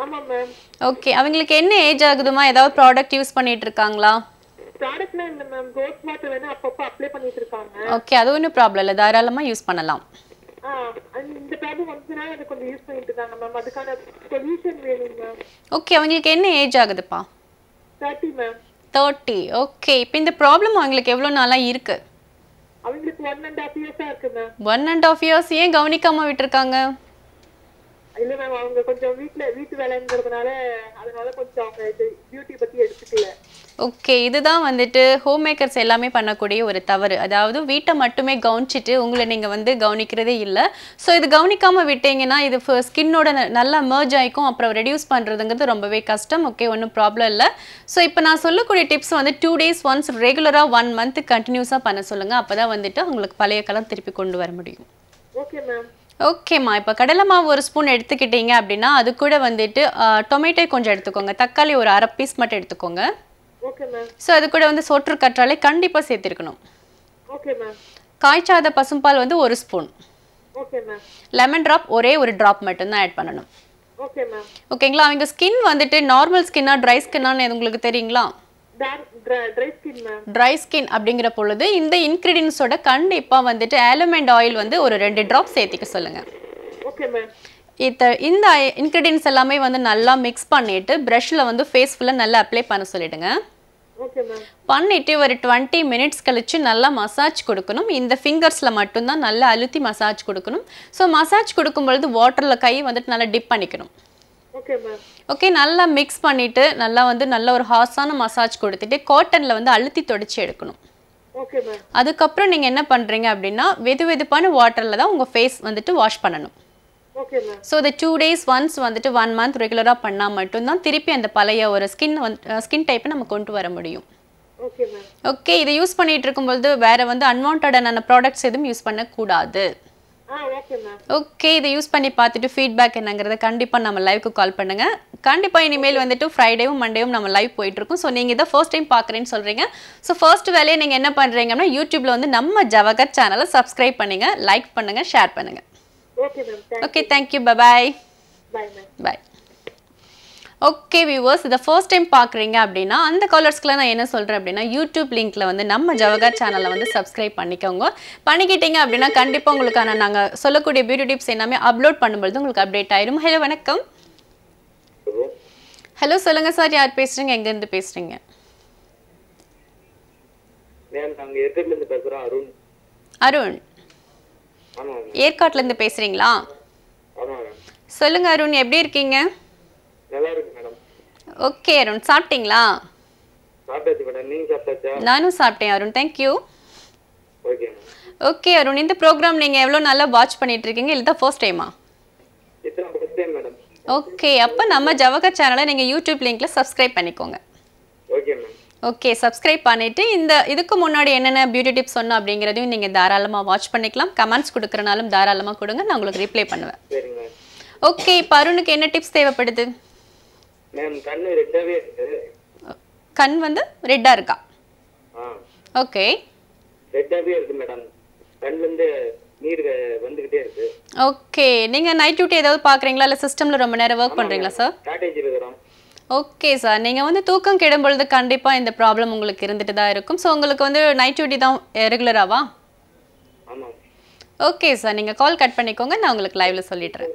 ஆமா மேம் ஓகே அவங்களுக்கு என்ன ஏஜ் ஆகுதுமா ஏதாவது ப்ராடக்ட் யூஸ் பண்ணிட்டு இருக்காங்களா ப்ராடக்ட்லாம் இல்ல மேம் ரோஸ் வாட்டர் வேணா அப்பப்போ அப்ளை பண்ணிட்டு இருக்காங்க ஓகே அது ஒன்றும் ப்ராப்ளம் இல்லை தாராளமாக யூஸ் பண்ணலாம் ஆ அந்த- இந்த ப்ராப்ளம் வந்துச்சுன்னா அதை கொஞ்சம் யூஸ் பண்ணிட்டு இருக்காங்க மேம் அதுக்கான சொல்யூஷன் வேணும் மேம் ஓகே அவங்களுக்கு என்ன ஏஜ் ஆகுதுப்பா தேர்ட்டி மேம் தேர்ட்டி ஓகே இப்போ இந்த ப்ராப்ளம் அவங்களுக்கு எவ்வளோ நாளாக இருக்கு அவங்களுக்கு ஒன் அண்ட் ஹாஃப் இயர்ஸா இருக்கு ma'am one and half years ஏன் கவனிக்காம விட்டுருக்காங்க இல்ல மேம் அவங்க கொஞ்சம் வீட்ல வீட்டு வேலைங்கிறதுனால அதனால கொஞ்சம் அவங்க இது பியூட்டி பத்தி எடுத்துக்கல ஓகே இதுதான் வந்துட்டு ஹோம் மேக்கர்ஸ் எல்லாமே பண்ணக்கூடிய ஒரு தவறு அதாவது வீட்டை மட்டுமே கவனிச்சிட்டு உங்களை நீங்கள் வந்து கவனிக்கிறதே இல்லை ஸோ இது கவனிக்காமல் விட்டீங்கன்னா இது ஸ்கின்னோட நல்லா merge ஆயிக்கும் அப்புறம் ரெடியூஸ் பண்ணுறதுங்கிறது ரொம்பவே கஷ்டம் ஓகே ஒன்றும் ப்ராப்ளம் இல்லை ஸோ இப்போ நான் சொல்லக்கூடிய டிப்ஸ் வந்து டூ டேஸ் ஒன்ஸ் ரெகுலராக ஒன் மந்த் கண்டினியூஸாக பண்ண சொல்லுங்கள் அப்போ தான் வந்துட்டு உங்களுக்கு பழைய காலம் திருப்பி கொண்டு வர முடியும் ஓகே மேம் ஓகேம்மா இப்போ கடலை மாவு ஒரு ஸ்பூன் எடுத்துக்கிட்டீங்க அப்படின்னா அது கூட வந்துட்டு டொமேட்டோ கொஞ்சம் எடுத்துக்கோங்க தக்காளி ஒரு அரை பீஸ் மட்டும் எடுத்துக்கோங்க ஓகே மேம் ஸோ அது கூட வந்து சோற்று கற்றாழை கண்டிப்பாக சேர்த்திருக்கணும் ஓகே மேம் காய்ச்சாத பசும்பால் வந்து ஒரு spoon okay ma'am lemon drop ஒரே ஒரு ட்ராப் மட்டும்தான் ஆட் பண்ணணும் ஓகே மேம் ஓகேங்களா அவங்க ஸ்கின் வந்துட்டு நார்மல் ஸ்கின்னா ட்ரை ஸ்கின்னான்னு உங்களுக்கு தெரியுங்களா dark dry skin ma'am dry skin அப்படிங்கிற பொழுது இந்த இன்க்ரீடியன்ஸோட கண்டிப்பாக வந்துட்டு ஆலமண்ட் ஆயில் வந்து ஒரு ரெண்டு ட்ராப் சேர்த்திக்க சொல்லுங்கள் ஓகே மேம் இத்த இந்த இன்க்ரீடியன்ஸ் எல்லாமே வந்து நல்லா மிக்ஸ் பண்ணிட்டு ப்ரஷ்ல வந்து ஃபேஸ் ஃபுல்லாக நல்லா அப்ளை பண்ண சொல்லிடுங்க ஓகே மேம் பண்ணிட்டு ஒரு டுவெண்ட்டி மினிட்ஸ் கழிச்சு நல்லா மசாஜ் கொடுக்கணும் இந்த ஃபிங்கர்ஸில் மட்டும்தான் நல்லா அழுத்தி மசாஜ் கொடுக்கணும் ஸோ மசாஜ் கொடுக்கும் பொழுது வாட்டரில் கை வந்துட்டு நல்லா டிப் பண்ணிக்கணும் ஓகே மேம் ஓகே நல்லா மிக்ஸ் பண்ணிட்டு நல்லா வந்து நல்ல ஒரு ஹார்ஸான மசாஜ் கொடுத்துட்டு காட்டனில் வந்து அழுத்தி தொடச்சி எடுக்கணும் ஓகே மேம் அதுக்கப்புறம் நீங்கள் என்ன பண்ணுறீங்க அப்படின்னா வெது வெதுப்பான வாட்டரில் தான் உங்கள் ஃபேஸ் வந்துட்டு வாஷ் பண்ணணும் ஓகே மேம் ஸோ இந்த டூ டேஸ் ஒன்ஸ் வந்துட்டு ஒன் மந்த் ரெகுலராக பண்ணால் மட்டும்தான் திருப்பி அந்த பழைய ஒரு ஸ்கின் வந்து ஸ்கின் டைப்பை நம்ம கொண்டு வர முடியும் ஓகே மேம் ஓகே இதை யூஸ் பண்ணிட்டு இருக்கும்போது வேற வந்து அன்வான்டான ப்ராடக்ட்ஸ் எதுவும் யூஸ் பண்ணக்கூடாது ஆ ஓகே மேம் ஓகே இதை யூஸ் பண்ணி பார்த்துட்டு ஃபீட்பேக் என்னங்கிறத கண்டிப்பாக நம்ம லைவ்க்கு கால் பண்ணுங்க கண்டிப்பாக இனிமேல் வந்துட்டு ஃப்ரைடேவும் மண்டேவும் நம்ம லைவ் போயிட்டு இருக்கோம் ஸோ நீங்கள் இதை ஃபர்ஸ்ட் டைம் பார்க்குறேன்னு சொல்கிறீங்க ஸோ ஃபர்ஸ்ட் வேலையை நீங்கள் என்ன பண்ணுறீங்கன்னா யூடியூப்ல வந்து நம்ம ஜவகர் சேனலை சப்ஸ்கிரைப் பண்ணுங்க லைக் பண்ணுங்க ஷேர் பண்ணுங்க okay ma'am thank okay thank you பபாய் bye ma'am bye okay viewers இதை ஃபர்ஸ்ட் டைம் பார்க்குறீங்க அப்படின்னா அந்த காலர்ஸ்க்குலாம் நான் என்ன சொல்கிறேன் அப்படின்னா யூடியூப் லிங்க்ல வந்து நம்ம ஜவகர் சேனலை வந்து சப்ஸ்கிரைப் பண்ணிக்கோங்க பண்ணிக்கிட்டீங்க அப்படின்னா கண்டிப்பாக உங்களுக்கான நாங்கள் சொல்லக்கூடிய பியூட்டி டிப்ஸ் எல்லாமே அப்லோட் பண்ணும்பொழுது உங்களுக்கு அப்டேட் ஆயிரும் ஹலோ வணக்கம் ஹலோ ஹலோ சொல்லுங்கள் சார் யார் பேசுகிறீங்க எங்கேருந்து பேசுகிறீங்க மேம் நாங்க ஏற்கனவே இருந்து பேசுறோம் அருண் அருண் ஆமா மேம் ஏற்காட்டிலேருந்து பேசுகிறீங்களா ஆமா மேம் சொல்லுங்கள் அருண் எப்படி இருக்கீங்க நல்லா இருக்கு மேடம் ஓகே அருண் சாப்பிட்டீங்களா சாப்பிட்டாச்சு மேடம் நீங்க சாப்பிட்டாச்சா நானும் சாப்பிட்டேன் Arun thank you okay ma'am okay Arun இந்த ப்ரோக்ராம் நீங்கள் எவ்வளோ நல்லா வாட்ச் பண்ணிட்டு இருக்கீங்க இல்லை தான் ஃபர்ஸ்ட் டைமா இத்தனை ஃபர்ஸ்ட் டைம் மேடம் ஓகே அப்போ நம்ம ஜவகர் சேனலை நீங்கள் யூடியூப் லிங்க்ல சப்ஸ்கிரைப் பண்ணிக்கோங்க ஓகே மேம் ஓகே சப்ஸ்கிரைப் பண்ணிட்டு இந்த இதுக்கு முன்னாடி என்னென்ன பியூட்டி டிப்ஸ் சொன்னோம் அப்படிங்கிறதையும் நீங்கள் தாராளமாக வாட்ச் பண்ணிக்கலாம் கமெண்ட்ஸ் கொடுக்குறனாலும் தாராளமாக கொடுங்க நான் உங்களுக்கு ரிப்ளை பண்ணுவேன் சரிங்க மேம் ஓகே இப்போ அருணுக்கு என்ன டிப்ஸ் தேவைப்படுது மேம் கண்ணு ரெட்டாவே இருக்கு கண் வந்து ரெட்டாக இருக்கா ஆ ஓகே ரெட்டாவே இருக்கு மேடம் கண்ணுல இருந்து நீர் வ- வந்துகிட்டே இருக்கு ஓகே நீங்கள் நைட் டியூட்டி ஏதாவது பார்க்குறீங்களா இல்லை சிஸ்டமில் ரொம்ப நேரம் ஒர்க் பண்ணுறீங்களா சார் காட்டேஜ் இருக்கிறோம் ஓகே சார் நீங்கள் வந்து தூக்கம் கெடும் பொழுது கண்டிப்பாக இந்த ப்ராப்ளம் உங்களுக்கு இருந்துட்டு தான் இருக்கும் ஸோ உங்களுக்கு வந்து நைட் டியூட்டி தான் ரெகுலராவா ஆமா ஓகே சார் நீங்கள் கால் கட் பண்ணிக்கோங்க நான் உங்களுக்கு லைவ்ல சொல்லிடுறேன்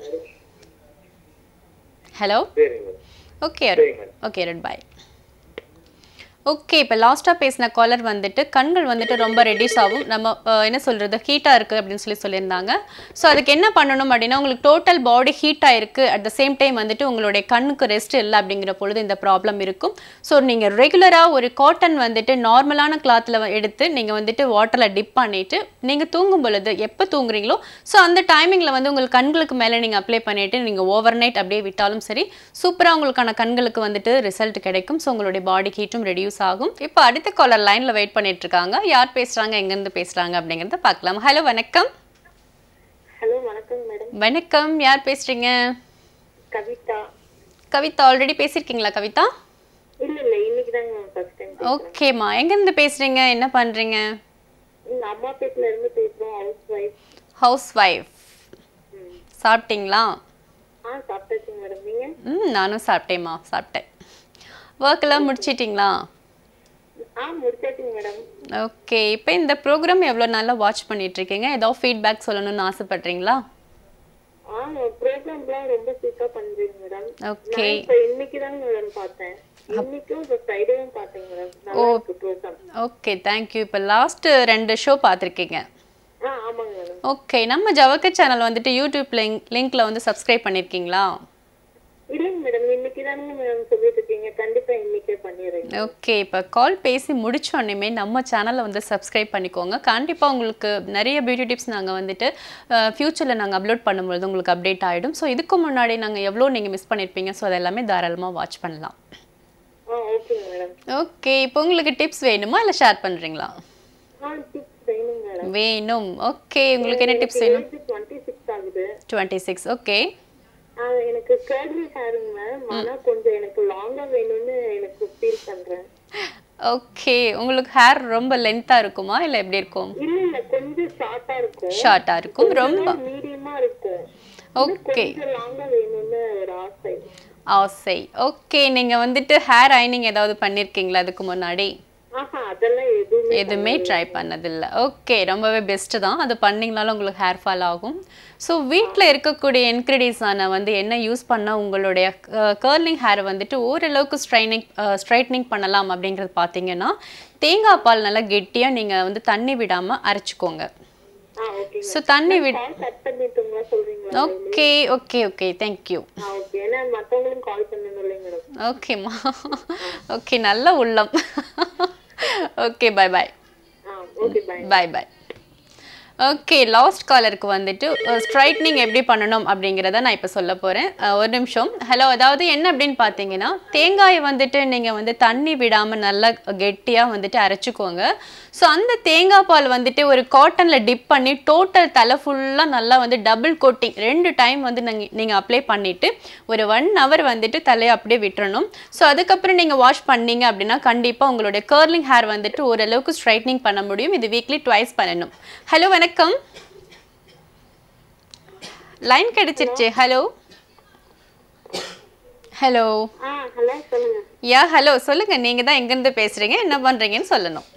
ஹலோ சரிங்க மேடம் ஓகே அருண் சரிங்க madam okay Arun bye okay இப்போ லாஸ்ட்டாக பேசின காலர் வந்துட்டு கண்கள் வந்துட்டு ரொம்ப ரெடியூஸ் ஆகும் நம்ம அஹ், என்ன சொல்கிறது ஹீட்டாக இருக்குது அப்படின்னு சொல்லி சொல்லியிருந்தாங்க ஸோ அதுக்கு என்ன பண்ணணும் அப்படின்னா உங்களுக்கு டோட்டல் பாடி ஹீட்டாக இருக்குது அட் த சேம் டைம் வந்துட்டு உங்களுடைய கண்ணுக்கு ரெஸ்ட் இல்லை அப்படிங்கிற பொழுது இந்த ப்ராப்ளம் இருக்கும் ஸோ நீங்கள் ரெகுலராக ஒரு காட்டன் வந்துட்டு நார்மலான கிளாத்தில் எடுத்து நீங்கள் வந்துட்டு வாட்டரில் டிப் பண்ணிவிட்டு நீங்கள் தூங்கும் பொழுது எப்போ தூங்குறீங்களோ ஸோ அந்த டைமிங்கில் வந்து உங்கள் கண்களுக்கு மேலே நீங்கள் அப்ளை பண்ணிவிட்டு நீங்கள் ஓவர் நைட் அப்படியே விட்டாலும் சரி சூப்பராக உங்களுக்கான கண்களுக்கு வந்துட்டு ரிசல்ட் கிடைக்கும் ஸோ உங்களுடைய பாடி ஹீட்டும் ரெடியூஸ் ஆகும் இப்போ அடுத்த காலர் லைனில் வெயிட் பண்ணிட்டு இருக்காங்க யார் பேசுகிறாங்க எங்கேருந்து பேசுகிறாங்க அப்படிங்கிறத பார்க்கலாம் ஹலோ வணக்கம் ஹலோ வணக்கம் மேடம் வணக்கம் யார் பேசுகிறீங்க கவிதா கவிதா ஆல்ரெடி பேசியிருக்கீங்களா கவிதா இல்ல இல்ல இன்னைக்கு தாங்க ஃபர்ஸ்ட் டைம் ஓகேம்மா எங்கேருந்து பேசுகிறீங்க என்ன பண்ணுறீங்க எங்க அம்மா பேட்ல இருந்து பேசுறோம் ஹவுஸ் ஒய்ஃப் ஹவுஸ் ஒய்ஃப் சாப்பிட்டீங்களா ஆ சாப்பிட்டாச்சுங்க மேடம் நீங்க ம் நானும் சாப்பிட்டேம்மா சாப்பிட்டேன் ஒர்க்கெல்லாம் முடிச்சிட்டிங்களா ஆ முடிச்சாச்சுங்க மேடம் ஓகே இப்போ இந்த ப்ரோக்ராம் எவ்வளோ நாளா வாட்ச் பண்ணிட்டு இருக்கீங்க ஏதாவது ஃபீட்பேக் சொல்லணும்னு ஆசைப்படுறீங்களா ஆ ப்ரோக்ராம்லாம் ரொம்ப சூப்பரா பண்றீங்க மேடம் ஓகே நான் இப்ப இன்னைக்கு தாங்க மேடம் பார்த்தேன் இன்னைக்கும் இப்ப ஃப்ரைடேவும் பார்த்தேங்க மேடம் நல்லா இருக்கு ப்ரோக்ராம் ஓகே தேங்க்யூ இப்போ லாஸ்ட் ரெண்டு ஷோ பார்த்துருக்கீங்க ஆ ஆமாங்க மேடம் ஓகே நம்ம ஜவக்க சேனல் வந்துட்டு யூடியூப் லிங்க் லிங்க்ல வந்து சப்ஸ்கிரைப் பண்ணியிருக்கீங்களா இல்லைங்க மேடம் இன்னைக்கு தானுங்க மேடம் சொல்லிட்டு இருக்கீங்க கண்டிப்பா இன்னைக்கே பண்ணிடுறேங்க ஓகே இப்போ கால் பேசி முடிச்சோடனே நம்ம சேனலை வந்து சப்ஸ்கிரைப் பண்ணிக்கோங்க கண்டிப்பாக உங்களுக்கு நிறைய பியூட்டி டிப்ஸ் நாங்கள் வந்துட்டு ஃப்யூச்சரில் நாங்கள் அப்லோட் பண்ணும்பொழுது உங்களுக்கு அப்டேட் ஆகிடும் ஸோ இதுக்கு முன்னாடி நாங்கள் எவ்வளோ நீங்கள் மிஸ் பண்ணியிருப்பீங்க ஸோ அதெல்லாமே தாராளமாக வாட்ச் பண்ணலாம் ஆ ஓகேங்க மேடம் ஓகே இப்போ உங்களுக்கு டிப்ஸ் வேணுமா இல்லை ஷேர் பண்ணுறீங்களா ஆ டிப்ஸ் வேணுங்க மேடம் வேணும் ஓகே உங்களுக்கு என்ன டிப்ஸ் வேணும் ஏஜ் டுவெண்ட்டி சிக்ஸ் ஆகுது டுவெண்ட்டி சிக்ஸ் ஓகே ஆ, எனக்கு கேர்லி ஹேருங்க மேம் ஆனா கொஞ்சம் எனக்கு லாங்கா வேணும்னு எனக்கு ஃபீல் பண்றேன் ஓகே உங்களுக்கு ஹேர் ரொம்ப லென்த்தாக இருக்குமா இல்லை எப்படி இருக்கும் இல்ல இல்ல கொஞ்சம் ஷார்ட்டா இருக்கும் ஷார்ட்டாக இருக்கும் ரொம்ப மீடியமா இருக்கும் ஓகே கொஞ்சம் லாங்கா வேணும்னு ஒரு ஆசை ஆசை ஓகே நீங்கள் வந்துட்டு ஹேர் ஐனிங் ஏதாவது பண்ணியிருக்கீங்களா அதுக்கு முன்னாடி ஆஹா அதெல்லாம் எதுவுமே எதுவுமே ட்ரை பண்ணதில்லை ஓகே ரொம்பவே பெஸ்ட்டு தான் அது பண்ணிங்கனாலும் உங்களுக்கு ஹேர் ஃபால் ஆகும் ஸோ வீட்டில் இருக்கக்கூடிய இன்க்ரீடியன்ஸான வந்து என்ன யூஸ் பண்ணால் உங்களுடைய கேர்லிங் ஹேர் வந்துட்டு ஓரளவுக்கு ஸ்ட்ரைனிங் ஸ்ட்ரைட்னிங் பண்ணலாம் அப்படிங்கிறது பார்த்தீங்கன்னா தேங்காய் பால் நல்லா கெட்டியாக நீங்கள் வந்து தண்ணி விடாமல் அரைச்சிக்கோங்க ஆ ஓகே ஸோ தண்ணி விட் கால் கட் பண்ணிட்டுங்களா சொல்றீங்களா ஓகே ஓகே ஓகே தேங்க்யூ ஆ ஓகே ஏன்னா மத்தவங்களும் கால் பண்ணணும் இல்லைங்க மேடம் ஓகேம்மா ஓகே நல்ல உள்ளம் ஓகே பை பாய் ஆ okay bye bye bye okay last காலருக்கு வந்துட்டு ஸ்ட்ரைட்னிங் எப்படி பண்ணணும் அப்படிங்கிறத நான் இப்போ சொல்ல போகிறேன் ஒரு நிமிஷம் ஹலோ அதாவது என்ன அப்படின்னு பார்த்தீங்கன்னா தேங்காயை வந்துட்டு நீங்கள் வந்து தண்ணி விடாமல் நல்லா கெட்டியாக வந்துட்டு அரைச்சிக்கோங்க ஸோ அந்த தேங்காய் பால் வந்துட்டு ஒரு காட்டனில் டிப் பண்ணி டோட்டல் தலை ஃபுல்லாக நல்லா வந்து டபுள் கோட்டிங் ரெண்டு டைம் வந்து நீங்கள் நீங்கள் அப்ளை பண்ணிவிட்டு ஒரு ஒன் ஹவர் வந்துட்டு தலையை அப்படியே விட்டுறணும் ஸோ அதுக்கப்புறம் நீங்கள் வாஷ் பண்ணீங்க அப்படின்னா கண்டிப்பாக உங்களுடைய கர்லிங் ஹேர் வந்துட்டு ஓரளவுக்கு ஸ்ட்ரைட்னிங் பண்ண முடியும் இது வீக்லி ட்வைஸ் பண்ணணும் ஹலோ வணக்கம் லைன் கிடைச்சிருச்சு ஹலோ ஹலோ ஆ ஹலோ சொல்லுங்க யா ஹலோ சொல்லுங்க நீங்க தான் எங்கேருந்து பேசுறீங்க என்ன பண்றீங்கன்னு சொல்லணும்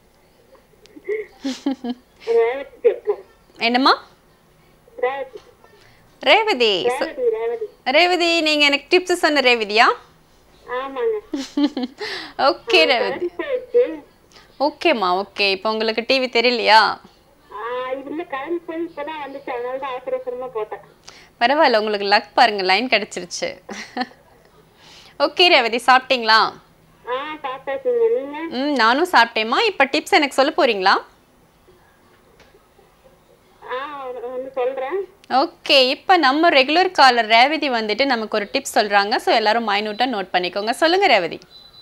ரேவதி கேட்போம் என்னம்மா ரேவதி ரேவதி சொ- ரேவதி ரேவதி ரேவதி நீங்க எனக்கு டிப்ஸ் சொன்ன ரேவதியா ஆமாங்க ஓகே ரேவதி கரண்ட் போயிடுச்சு ஓகேம்மா ஓகே இப்போ உங்களுக்கு டிவி தெரியலையா ஆ, இதுல கரண்ட் போய் இப்பதான் வந்துச்சு அதனால தான் அவசர அவசரமா போட்டேன் பரவாயில்ல உங்களுக்கு லக் பாருங்க லைன் கிடைச்சிருச்சு ஓகே ரேவதி சாப்பிட்டீங்களா ஆ சாப்பிட்டாச்சுங்க நீங்க ம் நானும் சாப்பிட்டேம்மா இப்போ டிப்ஸ் எனக்கு சொல்ல போறீங்களா ஆ ஒன்று சொல்றேன் ஓகே இப்போ நம்ம ரெகுலர் காலர் ரேவதி வந்துட்டு நமக்கு ஒரு டிப்ஸ் சொல்றாங்க ஸோ எல்லாரும் மைனூட்டாக நோட் பண்ணிக்கோங்க சொல்லுங்க ரேவதி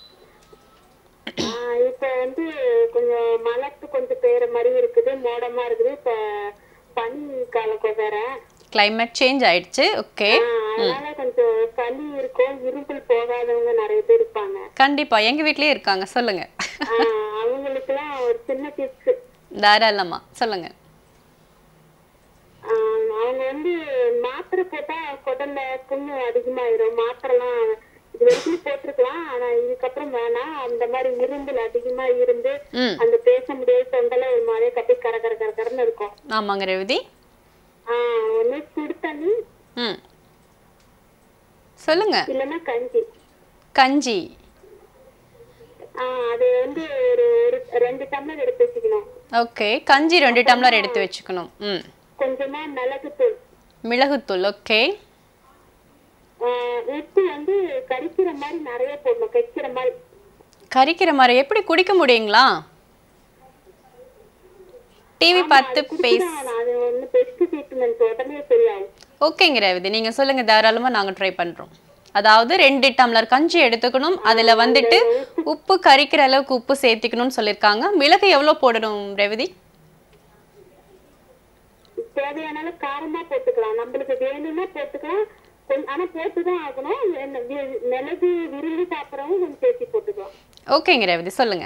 ஆ, இப்ப வந்து கொஞ்சம் மலர்த்து கொஞ்சம் பேர மாதிரி இருக்குது மோடமா இருக்குது இப்ப பனி காலம் வேற climate சேஞ்ச் ஆயிடுச்சு ஓகே ஆ, அதனால கொஞ்சம் சளி இருக்கும் இரும்பல் போகாதவங்க நிறைய பேர் இருப்பாங்க கண்டிப்பா எங்க வீட்லயே இருக்காங்க சொல்லுங்க ஆ, அவங்களுக்குலாம் ஒரு சின்ன டிப்ஸ் தாராளமா சொல்லுங்க அவங்க வந்து மாத்திரை போட்டா குடல்ல புண்ணு அதிகமாயிரும் மாத்திரைலாம் இது வரைக்கும் போட்டிருக்கலாம் ஆனா இதுக்கப்புறம் வேணாம் அந்த மாதிரி இரும்பல் அதிகமா இருந்து ம் அந்த பேச முடியாத தொண்டல ஒரு மாதிரி கட்டி கர கர கர கரன்னு இருக்கும் ஆமாங்க ரேவதி ஆஹ் ஒண்ணு சுடு தண்ணி ம் சொல்லுங்க இல்லைன்னா கஞ்சி கஞ்சி ஆஹ் அது வந்து ஒரு ஒரு ரெண்டு டம்ளர் எடுத்து வச்சுக்கணும் ஓகே கஞ்சி ரெண்டு டம்ளர் எடுத்து வச்சுக்கணும் ம் கொஞ்சமா மிளகுத்தூள் மிளகுத்தூள் ஓகே ஆஹ் உப்பு வந்து கரிக்கிற மாதிரி நிறைய போடணும் கரிக்கிற மாதிரி கறிக்கிற மாதிரி எப்படி குடிக்க முடியுங்களா டிவி பார்த்து பேச குடிச்சுதான் அது வந்து பெஸ்ட் ட்ரீட்மெண்ட் உடனே சரியாகும் ஓகேங்க ரேவதி நீங்க சொல்லுங்க தாராளமா நாங்க ட்ரை பண்றோம் அதாவது ரெண்டு டம்ளர் கஞ்சி எடுத்துக்கணும் அதுல வந்துட்டு உப்பு கறிக்கிற அளவுக்கு உப்பு சேர்த்துக்கணும்னு சொல்லியிருக்காங்க மிளகு எவ்வளவு போடணும் ரேவதி தேவையான அளவு காரமா போட்டுக்கலாம் நம்மளுக்கு வேணும்னா போட்டுக்கலாம் கொஞ்சம் ஆனா போட்டுதான் ஆகணும் என்ன வி- மிளகு விரும்பி சாப்பிடறவங்க கொஞ்சம் சேர்த்து போட்டுக்கலாம் ஓகேங்க ரேவதி சொல்லுங்க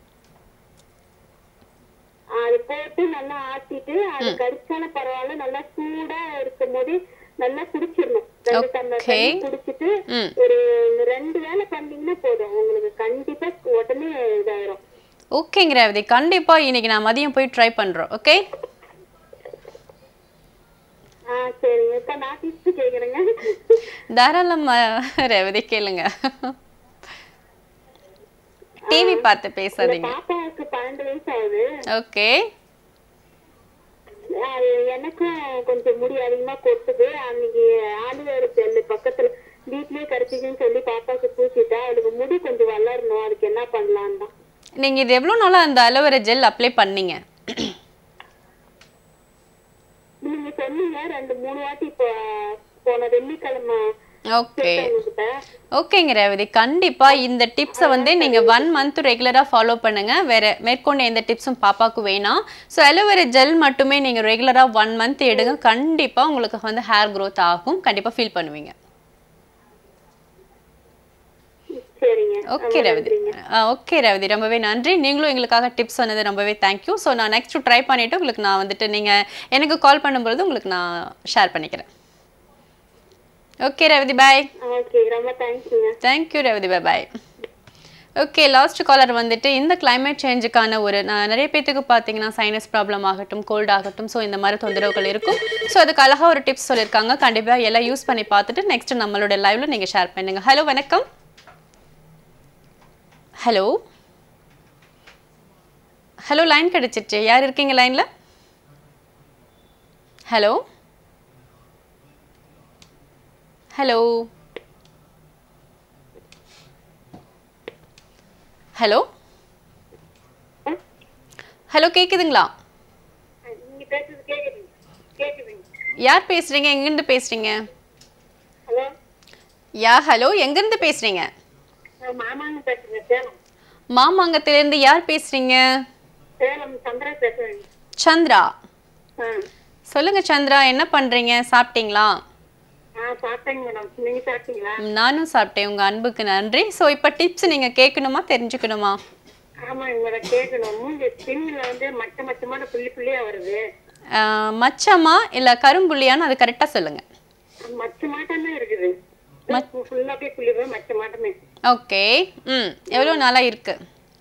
அது போட்டு நல்லா ஆட்டிட்டு அது கரிச்சாலும் பரவாயில்ல நல்லா சூடா இருக்கும் போது நல்லா குடிச்சிடணும் ரெண்டு டம்ளர் Okay. தண்ணி குடிச்சிட்டு ம் ஒரு ரெண்டு வேளை பண்ணீங்கன்னா போதும் உங்களுக்கு கண்டிப்பா உடனே இதாயிரும் ஓகேங்க ரேவதி கண்டிப்பா இன்னைக்கு நான் மதியம் போய் ட்ரை பண்றோம் ஓகே ஆ சரிங்க இப்ப நான் டிப்ஸ் கேக்குறேங்க தாராளமா ரேவதி கேளுங்க டிவி பார்த்து பேசாதீங்க பாப்பாவுக்கு பன்னெண்டு வயசு ஆகுது ஓகே அது எனக்கும் கொஞ்சம் முடி அதிகமா கொட்டுது அன்னைக்கு ஆலிவேர் ஜெல்லு பக்கத்துல வீட்லயே கிடைச்சிதுன்னு சொல்லி பாப்பாவுக்கு பூசிட்டா அவளுக்கு முடி கொஞ்சம் வளரணும் அதுக்கு என்ன பண்ணலாம் தான் நீங்க இது எவ்வளவு நாளா அந்த அலோவேரா ஜெல் அப்ளை பண்ணீங்க நீங்க சொன்னீங்க ரெண்டு மூணு வாட்டி இப்போ போன வெள்ளிக்கிழமை ஓகே உங்ககிட்ட ஓகேங்க ரேவதி கண்டிப்பா இந்த டிப்ஸை வந்து நீங்க ஒன் மந்த் ரெகுலரா ஃபாலோ பண்ணுங்க வேற மேற்கொண்டு எந்த டிப்ஸும் பாப்பாக்கு வேணாம் ஸோ அலோவேரா ஜெல் மட்டுமே நீங்க ரெகுலரா ஒன் மந்த் எடுங்க கண்டிப்பா உங்களுக்கு வந்து ஹேர் growth ஆகும் கண்டிப்பா ஃபீல் பண்ணுவீங்க சரிங்க ஓகே ரேவதி ஓகே ரேவதி ரொம்பவே நன்றி நீங்களும் எங்களுக்காக டிப்ஸ் சொன்னது ரொம்பவே தேங்க்யூ ஸோ நான் நெக்ஸ்ட் ட்ரை பண்ணிவிட்டு உங்களுக்கு நான் வந்துட்டு நீங்கள் எனக்கு கால் பண்ணும்பொழுது உங்களுக்கு நான் ஷேர் பண்ணிக்கிறேன் ஓகே ரேவதி பாய் ஓகே ரொம்ப தேங்க்ஸுங்க thank you Revathi bye bye okay last caller வந்துட்டு இந்த climate சேஞ்சுக்கான ஒரு நான் நிறைய பேத்துக்கு பார்த்தீங்கன்னா சைனஸ் ப்ராப்ளம் ஆகட்டும் கோல்ட் ஆகட்டும் ஸோ இந்த மாதிரி தொந்தரவுகள் இருக்கும் ஸோ அதுக்கு அழகாக ஒரு டிப்ஸ் சொல்லியிருக்காங்க கண்டிப்பாக எல்லாம் யூஸ் பண்ணி பார்த்துட்டு நெக்ஸ்ட் நம்மளோட லைவ்ல நீங்கள் ஷேர் பண்ணுங்க ஹலோ வணக்கம் ஹலோ ஹலோ லைன் கிடைச்சிருச்சு யார் இருக்கீங்க லைன்ல ஹலோ ஹலோ ஹலோ ஹலோ கேக்குதுங்களா நீங்க பேசுறது கேக்குது கேக்குதுங்க யார் பேசுறீங்க எங்கிருந்து பேசுறீங்க ஹலோ யா ஹலோ எங்கிருந்து பேசுறீங்க மாமாங்க பேசுறேன் சேலம் மாமாங்கத்திலேருந்து யார் பேசுறீங்க சேலம் சந்திரா பேசுறேன் சந்திரா ஆ சொல்லுங்க சந்திரா என்ன பண்றீங்க சாப்பிட்டீங்களா ஆ சாப்பிட்டேங்க மேடம் நீங்க சாப்பிட்டீங்களா நானும் சாப்பிட்டேன் உங்க அன்புக்கு நன்றி ஸோ இப்போ டிப்ஸ் நீங்க கேட்கணுமா தெரிஞ்சுக்கணுமா ஆமாங்க மேடம் கேட்கணும் மூஞ்சி ஸ்கின்ல வந்து மச்ச மச்சமான புள்ளி புள்ளியா வருது ஆஹ் மச்சமா இல்ல கரும்புள்ளியான்னு அது கரெக்டா சொல்லுங்க மச்ச மாட்டமே இருக்குது ஃபுல்லா அப்படியே புள்ளி போய் மச்ச மாட்டமே ஓகே ம் எவ்வளோ நாளா இருக்கு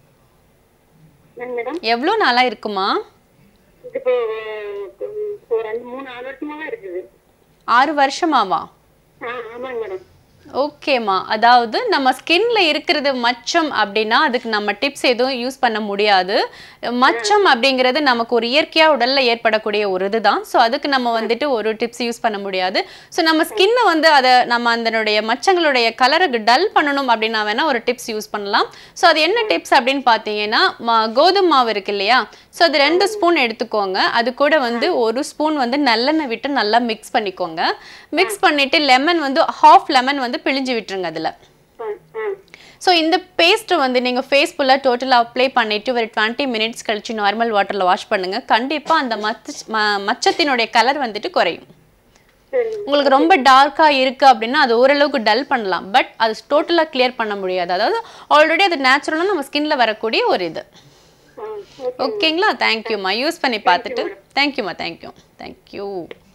என்னங்க மேடம் எவ்வளோ நாளா இருக்குமா இது இப்போ உம், இப்போ ரெண்டு மூணு நாலு வருஷமாவே இருக்குது ஆறு வருஷமாவா ஆ ஆமாங்க மேடம் ஓகேம்மா அதாவது நம்ம ஸ்கின்ல இருக்கிறது மச்சம் அப்படின்னா அதுக்கு நம்ம டிப்ஸ் எதுவும் யூஸ் பண்ண முடியாது மச்சம் அப்படிங்கிறது நமக்கு ஒரு இயற்கையா உடல்ல ஏற்படக்கூடிய ஒரு இதுதான் ஸோ அதுக்கு நம்ம வந்துட்டு ஒரு டிப்ஸ் யூஸ் பண்ண முடியாது ஸோ நம்ம ஸ்கின்னை வந்து அதை நம்ம அதனுடைய மச்சங்களுடைய கலருக்கு டல் பண்ணணும் அப்படின்னா வேணா ஒரு டிப்ஸ் யூஸ் பண்ணலாம் ஸோ அது என்ன டிப்ஸ் அப்படின்னு பார்த்தீங்கன்னா ம- கோதுமை மாவு இருக்கு இல்லையா ஸோ அது ரெண்டு ஸ்பூன் எடுத்துக்கோங்க அது கூட வந்து ஒரு ஸ்பூன் வந்து நல்லெண்ணெய் விட்டு நல்லா மிக்ஸ் பண்ணிக்கோங்க மிக்ஸ் பண்ணிட்டு லெமன் வந்து ஹாஃப் லெமன் வந்து பிழிஞ்சு விட்டுருங்க அதில் ஆ ஆ ஸோ இந்த பேஸ்ட் வந்து நீங்கள் ஃபேஸ் ஃபுல்லாக டோட்டலாக அப்ளை பண்ணிட்டு ஒரு டுவெண்ட்டி மினிட்ஸ் கழிச்சு நார்மல் வாட்டரில் வாஷ் பண்ணுங்க கண்டிப்பாக அந்த மச்ச ம- மச்சத்தினுடைய கலர் வந்துட்டு குறையும் சரிங்க உங்களுக்கு ரொம்ப டார்க்காக இருக்குது அப்படின்னா அது ஓரளவுக்கு டல் பண்ணலாம் பட் அது டோட்டலாக கிளியர் பண்ண முடியாது அதாவது ஆல்ரெடி அது நேச்சுரலாக நம்ம ஸ்கின்ல வரக்கூடிய ஒரு இது ஆ ஓகே ஓகேங்களா தேங்க்யூம்மா யூஸ் பண்ணி பார்த்துட்டு தேங்க்யூம்மா தேங்க்யூ தேங்க்யூ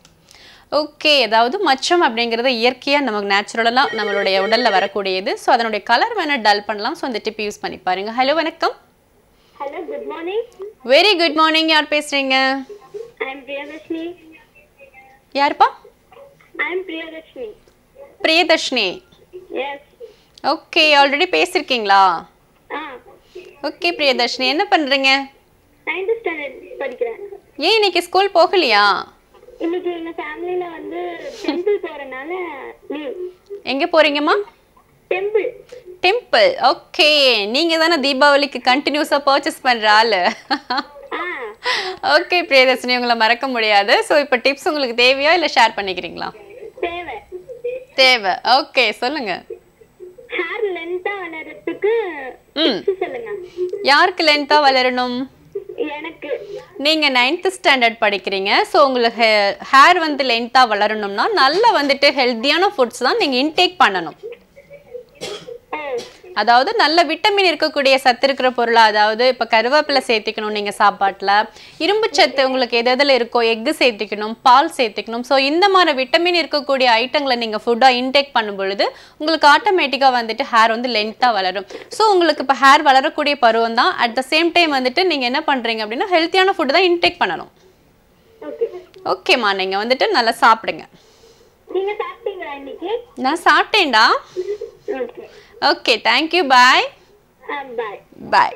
ஓகே அதாவது மச்சம் அப்படிங்கிறது இயற்கையாக நமக்கு நேச்சுரலாக நம்மளுடைய உடலில் வரக்கூடியது ஸோ அதனுடைய கலர் வேணால் டல் பண்ணலாம் ஸோ அந்த டிப் யூஸ் பண்ணி பாருங்க ஹலோ வணக்கம் hello good morning very good morning யார் பேசுகிறீங்க ஐ எம் பிரியதர்ஷினி யாருப்பா I am Priyadarshini Priyadarshini yes okay already பேசியிருக்கீங்களா ஆ ஓகே பிரியதர்ஷினி என்ன பண்ணுறீங்க நைன்த் ஸ்டாண்டர்ட் படிக்கிறேன் ஏன் இன்னைக்கு ஸ்கூல் போகலையா இன்னைக்கு எங்க ஃபேமிலில வந்து டெம்பிள் போறனால லீவ் எங்கே போகிறீங்கம்மா டெம்பிள் டெம்பிள் ஓகே நீங்கள் தானே தீபாவளிக்கு கண்டினியூஸாக பர்ச்சேஸ் பண்ணுற ஆள் ஆ ஓகே பிரியதர்ஷினி உங்களை மறக்க முடியாது ஸோ இப்போ டிப்ஸ் உங்களுக்கு தேவையா இல்லை ஷேர் பண்ணிக்கிறீங்களா தேவை தேவை ஓகே சொல்லுங்க ஹேர் லென்த்தா வளர்றதுக்கு ம் tips சொல்லுங்க யாருக்கு லென்த்தாக வளரணும் எனக்கு நீங்கள் நைன்த் ஸ்டாண்டர்ட் படிக்கிறீங்க ஸோ உங்களுக்கு ஹேர் வந்து லென்த்தாக வளரணும்னா நல்ல வந்துட்டு ஹெல்த்தியான ஃபுட்ஸ் தான் நீங்கள் இன்டேக் பண்ணணும் ஓ அதாவது நல்ல விட்டமின் இருக்கக்கூடிய சத்து இருக்கிற பொருளா அதாவது இப்போ கருவேப்பிலை சேர்த்திக்கணும் நீங்கள் சாப்பாட்டில் இரும்பு சத்து உங்களுக்கு எது எதில் இருக்கோ எக்கு சேர்த்திக்கணும் பால் சேர்த்திக்கணும் ஸோ இந்த மாதிரி விட்டமின் இருக்கக்கூடிய ஐட்டங்களை நீங்கள் ஃபுட்டாக இன்டேக் பண்ணும் பொழுது உங்களுக்கு ஆட்டோமேட்டிக்காக வந்துட்டு ஹேர் வந்து லென்த்தாக வளரும் ஸோ உங்களுக்கு இப்போ ஹேர் வளரக்கூடிய பருவம் தான் அட் த சேம் டைம் வந்துட்டு நீங்கள் என்ன பண்ணுறீங்க அப்படின்னா ஹெல்த்தியான ஃபுட்டு தான் இன்டேக் பண்ணணும் ஓகே ஓகேம்மா நீங்கள் வந்துட்டு நல்லா சாப்பிடுங்க நீங்க சாப்பிட்டீங்களா இன்னைக்கு நான் சாப்பிட்டேன்டா okay okay thank you bye bye bye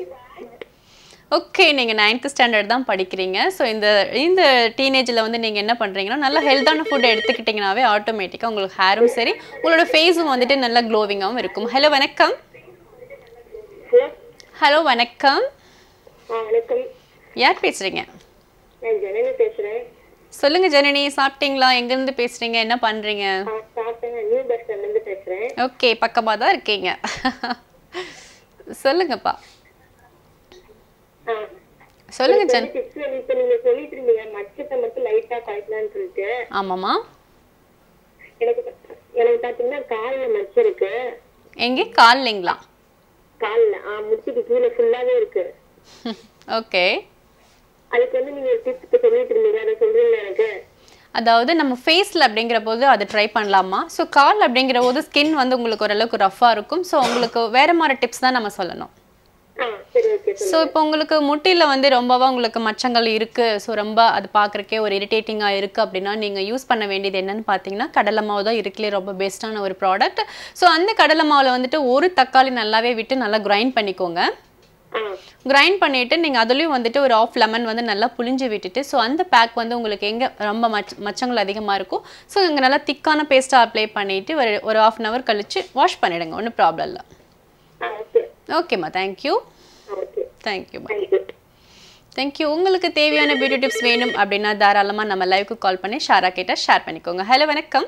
okay நீங்கள் நைன்த் ஸ்டாண்டர்ட் தான் படிக்கிறீங்க ஸோ இந்த இந்த டீனேஜில் வந்து நீங்கள் என்ன பண்ணுறீங்கன்னா நல்ல ஹெல்த்தான ஃபுட் எடுத்துக்கிட்டிங்கனாவே ஆட்டோமேட்டிக்காக உங்களுக்கு ஹேரும் சரி உங்களோட ஃபேஸும் வந்துட்டு நல்ல க்ளோவிங்காகவும் இருக்கும் ஹலோ வணக்கம் ஹலோ ஹலோ வணக்கம் ஆ வணக்கம் யார் பேசுகிறீங்க நான் ஜனனி பேசுறேன் சொல்லுங்கள் ஜனனி சாப்பிட்டீங்களா எங்கேருந்து பேசுகிறீங்க என்ன பண்ணுறீங்க ஆ சாப்பிட்டேன் நான் நியூ பஸ் ஸ்டாண்ட்ல இருந்து பேசுறேன் ஓகே பக்கமாக தான் இருக்கீங்க சொல்லுங்கப்பா ஆ சொல்லுங்க ஜன் டிப்ஸ் இப்ப நீங்க சொல்லிட்டு இருந்தீங்க மச்சத்தை மட்டும் லைட்டா குறைக்கலாம்னு சொல்லிட்டு ஆமாம்மா எனக்கு எனக்கு பாத்தீங்கன்னா கால்ல மச்சம் இருக்கு எங்கே கால்லைங்களா கால்ல ஆ முட்டிக்கு கீழே ஃபுல்லாவே இருக்கு ஓகே அதுக்கு வந்து நீங்க டிப்ஸ் இப்ப சொல்லிட்டு இருந்தீங்க அதை சொல்றீங்களா எனக்கு அதாவது நம்ம ஃபேஸில் அப்படிங்கிற போது அதை ட்ரை பண்ணலாமா ஸோ கால் அப்படிங்கிற போது ஸ்கின் வந்து உங்களுக்கு ஓரளவுக்கு ரஃப்பாக இருக்கும் ஸோ உங்களுக்கு வேறு மாதிரி டிப்ஸ் தான் நம்ம சொல்லணும் ஆ சரி ஓகே ஸோ இப்போ உங்களுக்கு முட்டியில் வந்து ரொம்பவா உங்களுக்கு மச்சங்கள் இருக்குது ஸோ ரொம்ப அது பார்க்குறக்கே ஒரு இரிட்டேட்டிங்காக இருக்குது அப்படின்னா நீங்கள் யூஸ் பண்ண வேண்டியது என்னன்னு பார்த்தீங்கன்னா கடலை மாவு தான் இருக்குலே ரொம்ப பெஸ்ட்டான ஒரு ப்ராடக்ட் ஸோ அந்த கடலை மாவில் வந்துட்டு ஒரு தக்காளி நல்லாவே விட்டு நல்லா கிரைண்ட் பண்ணிக்கோங்க ஆ கிரைண்ட் பண்ணிவிட்டு நீங்கள் அதுலேயும் வந்துட்டு ஒரு ஆஃப் லெமன் வந்து நல்லா புளிஞ்சு விட்டுட்டு ஸோ அந்த பேக் வந்து உங்களுக்கு எங்கே ரொம்ப மச் மச்சங்கள் அதிகமாக இருக்கும் ஸோ இங்கே நல்லா திக்கான பேஸ்ட்டாக அப்ளை பண்ணிவிட்டு ஒரு ஒரு ஆஃப் அன் ஹவர் கழிச்சு வாஷ் பண்ணிடுங்க ஒன்றும் ப்ராப்ளம் இல்லை ஆ ஓகே ஓகேம்மா தேங்க்யூ ஓகே தேங்க்யூம்மா தேங்க்யூ தேங்க்யூ உங்களுக்கு தேவையான பியூட்டி டிப்ஸ் வேணும் அப்படின்னா தாராளமாக நம்ம லைவுக்கு கால் பண்ணி ஷாரா கிட்ட ஷேர் பண்ணிக்கோங்க ஹலோ வணக்கம்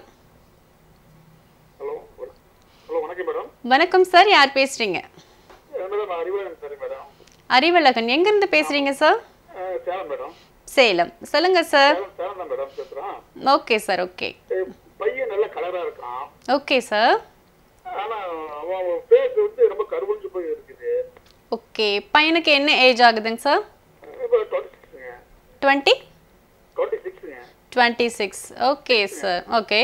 ஹலோ ஹலோ வணக்கம் மேடம் வணக்கம் சார் யார் பேசுகிறீங்க மேடம் அறிவாளன் சரி மேடம் அறிவழகன் எங்கேருந்து பேசுகிறீங்க சார் சேலம் மேடம் சேலம் சொல்லுங்கள் சார் சேலம் சேலம் தான் மேடம் பேசுகிறேன் ஓகே சார் ஓகே பையன் நல்ல கலராக இருக்கான் ஓகே சார் ஆனா அவன் ஃபேஸ் வந்து ரொம்ப கருவழிஞ்சு போய் இருக்குது ஓகே பையனுக்கு என்ன ஏஜ் ஆகுதுங்க சார் இப்போ டுவெண்ட்டி சிக்ஸுங்க டுவெண்ட்டி டுவெண்ட்டி சிக்ஸுங்க twenty six okay sir okay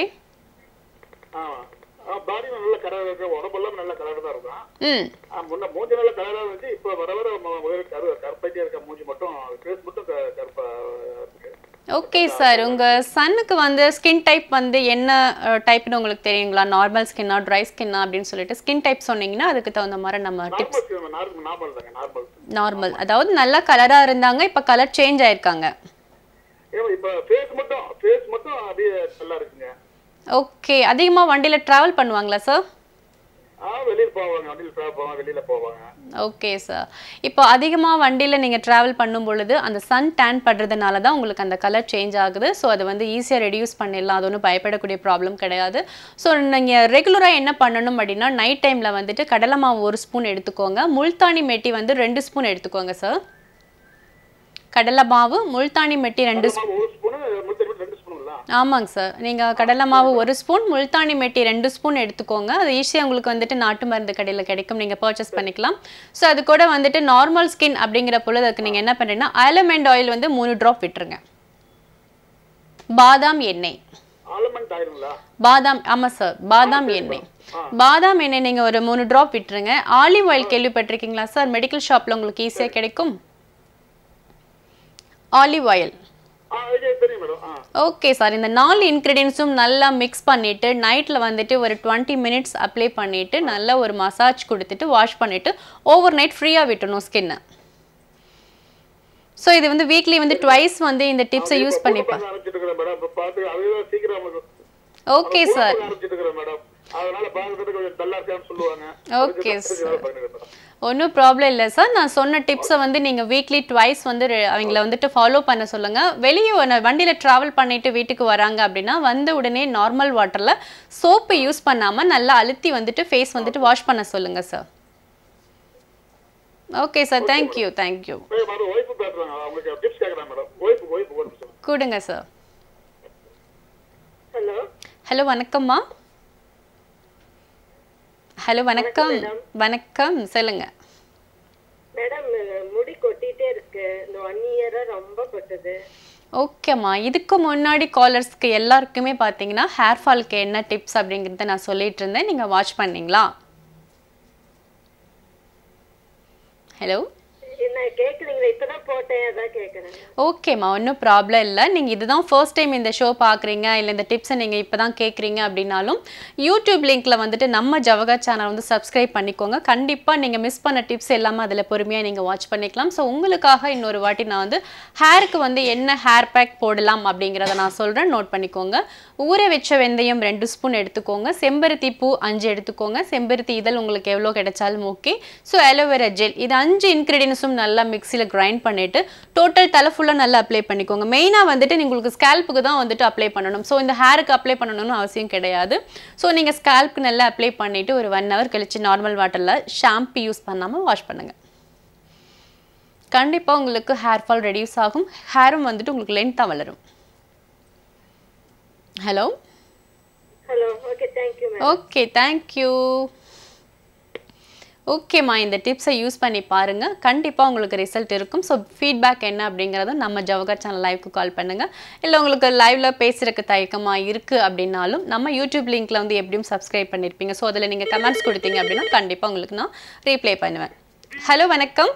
ஆ பாடி நல்ல கலராக இருக்கு உடம்பெல்லாம் நல்ல கலராக தான் இருக்கும் ம் ஆ, முன்ன மூஞ்சி நல்ல கலராக இருந்துச்சு இப்போ வர வர மு- முதல்ல கரு கருப்பையாக இருக்க மூஞ்சி மட்டும் ஃபேஸ் மட்டும் க- கருப்பா இருக்கு ஓகே சார் உங்கள் சன்னுக்கு வந்து ஸ்கின் டைப் வந்து என்ன டைப்னு உங்களுக்கு தெரியுங்களா நார்மல் ஸ்கின்னா ட்ரை ஸ்கின்னா அப்படின்னு சொல்லிட்டு ஸ்கின் டைப் சொன்னீங்கன்னா அதுக்கு தகுந்த மாதிரி நம்ம டிப்ஸ் நார்மல் நார்மல் நார்மல் தாங்க நார்மல் நார்மல் அதாவது நல்லா கலராக இருந்தாங்க இப்போ கலர் சேஞ்ச் ஆயிருக்காங்க ஏன் இப்போ ஃபேஸ் மட்டும் ஃபேஸ் மட்டும் அப்படியே நல்லா இருக்குங்க ஓகே அதிகமாக வண்டியில் ட்ராவல் பண்ணுவாங்களா சார் ஆ வெளியில் போவாங்க வண்டியில் போவாங்க வெளியில் போவாங்க ஓகே சார் இப்போ அதிகமாக வண்டியில் நீங்கள் ட்ராவல் பண்ணும் பொழுது அந்த சன் டேன் படுறதுனால தான் உங்களுக்கு அந்த கலர் சேஞ்ச் ஆகுது ஸோ அதை வந்து ஈஸியாக ரெடியூஸ் பண்ணிடலாம் அது ஒன்றும் பயப்படக்கூடிய ப்ராப்ளம் கிடையாது ஸோ நீங்கள் ரெகுலராக என்ன பண்ணணும் அப்படின்னா நைட் டைமில் வந்துட்டு கடலை மாவு ஒரு ஸ்பூன் எடுத்துக்கோங்க முல்தானி மெட்டி வந்து ரெண்டு ஸ்பூன் எடுத்துக்கோங்க சார் கடலை மாவு முல்தானி மெட்டி ரெண்டு ஆமா, ஒரு ஸ்பூனு முத்தரி ரெண்டு ஸ்பூனுங்களா ஆமாங்க சார் நீங்கள் கடலை மாவு ஒரு ஸ்பூன் முல்தானி மெட்டி ரெண்டு ஸ்பூன் எடுத்துக்கோங்க அது ஈஸியாக உங்களுக்கு வந்துட்டு நாட்டு மருந்து கடையில் கிடைக்கும் நீங்கள் பர்ச்சேஸ் பண்ணிக்கலாம் ஸோ அது கூட வந்துட்டு நார்மல் ஸ்கின் அப்படிங்கிற பொழுது அதுக்கு நீங்கள் என்ன பண்ணுறீங்கன்னா ஆலமண்ட் ஆயில் வந்து மூணு ட்ராப் விட்டுருங்க பாதாம் எண்ணெய் ஆலமண்ட் ஆயிருங்களா பாதாம் ஆமாம் சார் பாதாம் எண்ணெய் பாதாம் எண்ணெய் நீங்கள் ஒரு மூணு ட்ராப் விட்டுருங்க ஆலிவ் ஆயில் கேள்விப்பட்டிருக்கீங்களா சார் மெடிக்கல் ஷாப்பில் உங்களுக்கு ஈஸியாக கிடைக்கும் ஆலிவ் ஆயில் ஆ இது தெரியும் மேடம் ஆ ஓகே சார் இந்த நாலு இன்க்ரீடியன்ஸும் நல்லா மிக்ஸ் பண்ணிவிட்டு நைட்டில் வந்துட்டு ஒரு டுவெண்ட்டி மினிட்ஸ் அப்ளை பண்ணிவிட்டு நல்லா ஒரு மசாஜ் கொடுத்துட்டு வாஷ் பண்ணிவிட்டு ஓவர் நைட் ஃப்ரீயாக விட்டணும் ஸ்கின்னை ஸோ இது வந்து வீக்லி வந்து ட்வைஸ் வந்து இந்த டிப்ஸை யூஸ் பண்ணிப்பேன் ஆரம்பிச்சிட்டு இருக்கிறேன் மேடம் இப்போ பார்த்து அதுதான் சீக்கிரம் ஓகே சார் ஆரம்பிச்சிட்டு இருக்கிறேன் மேடம் அதனால பார்க்கறதுக்கு கொஞ்சம் டல்லா இருக்கான்னு சொல்லுவாங்க Okay, அதுக்கு தான் பண்ணிக்கிறேன் மேடம் ஒன்றும் ப்ராப்ளம் இல்லை சார் நான் சொன்ன டிப்ஸை வந்து நீங்கள் வீக்லி ட்வைஸ் வந்து ரெ- அவங்கள வந்துட்டு ஃபாலோ பண்ண சொல்லுங்கள் வெளியே வண்டியில் ட்ராவல் பண்ணிட்டு வீட்டுக்கு வராங்க அப்படின்னா வந்த உடனே நார்மல் வாட்டரில் சோப்பு யூஸ் பண்ணாமல் நல்லா அழுத்தி வந்துட்டு ஃபேஸ் வந்துட்டு வாஷ் பண்ண சொல்லுங்கள் sir okay sir thank you thank you madam wife பேசுறாங்க அவங்களுக்கு டிப்ஸ் கேட்குறாங்க மேடம் ஒய்ஃபு ஒய்ஃபு ஒரு நிமிஷம் கொடுங்க சார் ஹலோ ஹலோ வணக்கம்மா ஹலோ வணக்கம் வணக்கம் சொல்லுங்க மேடம் முடி கொட்டிட்டே இருக்கு இந்த ஒன் இயரா ரொம்ப கொட்டுது ஓகேம்மா இதுக்கு முன்னாடி காலர்ஸ்க்கு எல்லாருக்குமே பார்த்தீங்கன்னா ஹேர் ஃபால்க்கு என்ன டிப்ஸ் அப்படிங்கிறத நான் சொல்லிட்டு இருந்தேன் நீங்கள் வாட்ச் பண்ணீங்களா ஹலோ என்ன கேக்குறீங்களா இப்பதான் போட்டேன் அதான் கேக்குறேன் ஓகேம்மா ஒன்றும் ப்ராப்ளம் இல்லை நீங்கள் இதுதான் ஃபர்ஸ்ட் டைம் இந்த ஷோ பார்க்குறீங்க இல்லை இந்த டிப்ஸை நீங்கள் இப்போ தான் கேட்குறீங்க அப்படின்னாலும் யூடியூப் லிங்க்கில் வந்துட்டு நம்ம ஜவகா சேனல் வந்து சப்ஸ்கிரைப் பண்ணிக்கோங்க கண்டிப்பாக நீங்கள் மிஸ் பண்ண டிப்ஸ் எல்லாமே அதில் பொறுமையாக நீங்கள் வாட்ச் பண்ணிக்கலாம் ஸோ உங்களுக்காக இன்னொரு வாட்டி நான் வந்து ஹேருக்கு வந்து என்ன ஹேர் பேக் போடலாம் அப்படிங்கிறத நான் சொல்கிறேன் நோட் பண்ணிக்கோங்க ஊற வச்ச வெந்தயம் ரெண்டு ஸ்பூன் எடுத்துக்கோங்க செம்பருத்தி பூ அஞ்சு எடுத்துக்கோங்க செம்பருத்தி இதழ் உங்களுக்கு எவ்வளோ கிடைச்சாலும் ஓகே ஸோ அலோவேரா ஜெல் இது அஞ்சு இன்க்ரீடியன்ஸும் நல்லா மிக்சியில் கிரைண்ட் பண்ணிவிட்டு டோட்டல் தலை ஃபுல்லாக நல்லா அப்ளை பண்ணிக்கோங்க மெயினாக வந்துட்டு நீங்க உங்களுக்கு ஸ்கேல்ப்புக்கு தான் வந்துட்டு அப்ளை பண்ணணும் ஸோ இந்த ஹேருக்கு அப்ளை பண்ணணும்னு அவசியம் கிடையாது ஸோ நீங்கள் ஸ்கேல்ப்க்கு நல்லா அப்ளை பண்ணிவிட்டு ஒரு ஒன் ஹவர் கழிச்சு நார்மல் வாட்டரில் ஷாம்பு யூஸ் பண்ணாமல் வாஷ் பண்ணுங்கள் கண்டிப்பாக உங்களுக்கு ஹேர் ஃபால் ரெடியூஸ் ஆகும் ஹேரும் வந்துட்டு உங்களுக்கு லென்த்தாக வளரும் hello hello okay thank you ma'am okay thank you ஓகேம்மா இந்த டிப்ஸை யூஸ் பண்ணி பாருங்கள் கண்டிப்பாக உங்களுக்கு ரிசல்ட் இருக்கும் ஸோ ஃபீட்பேக் என்ன அப்படிங்கிறத நம்ம ஜவகர் சேனல் லைவ்க்கு கால் பண்ணுங்கள் இல்லை உங்களுக்கு லைவில் பேசுகிறதுக்கு தயக்கமாக இருக்குது அப்படின்னாலும் நம்ம யூடியூப் லிங்க்கில் வந்து எப்படியும் சப்ஸ்கிரைப் பண்ணியிருப்பீங்க ஸோ அதில் நீங்கள் கமெண்ட்ஸ் கொடுத்தீங்க அப்படின்னா கண்டிப்பாக உங்களுக்கு நான் ரீப்ளை பண்ணுவேன் ஹலோ வணக்கம்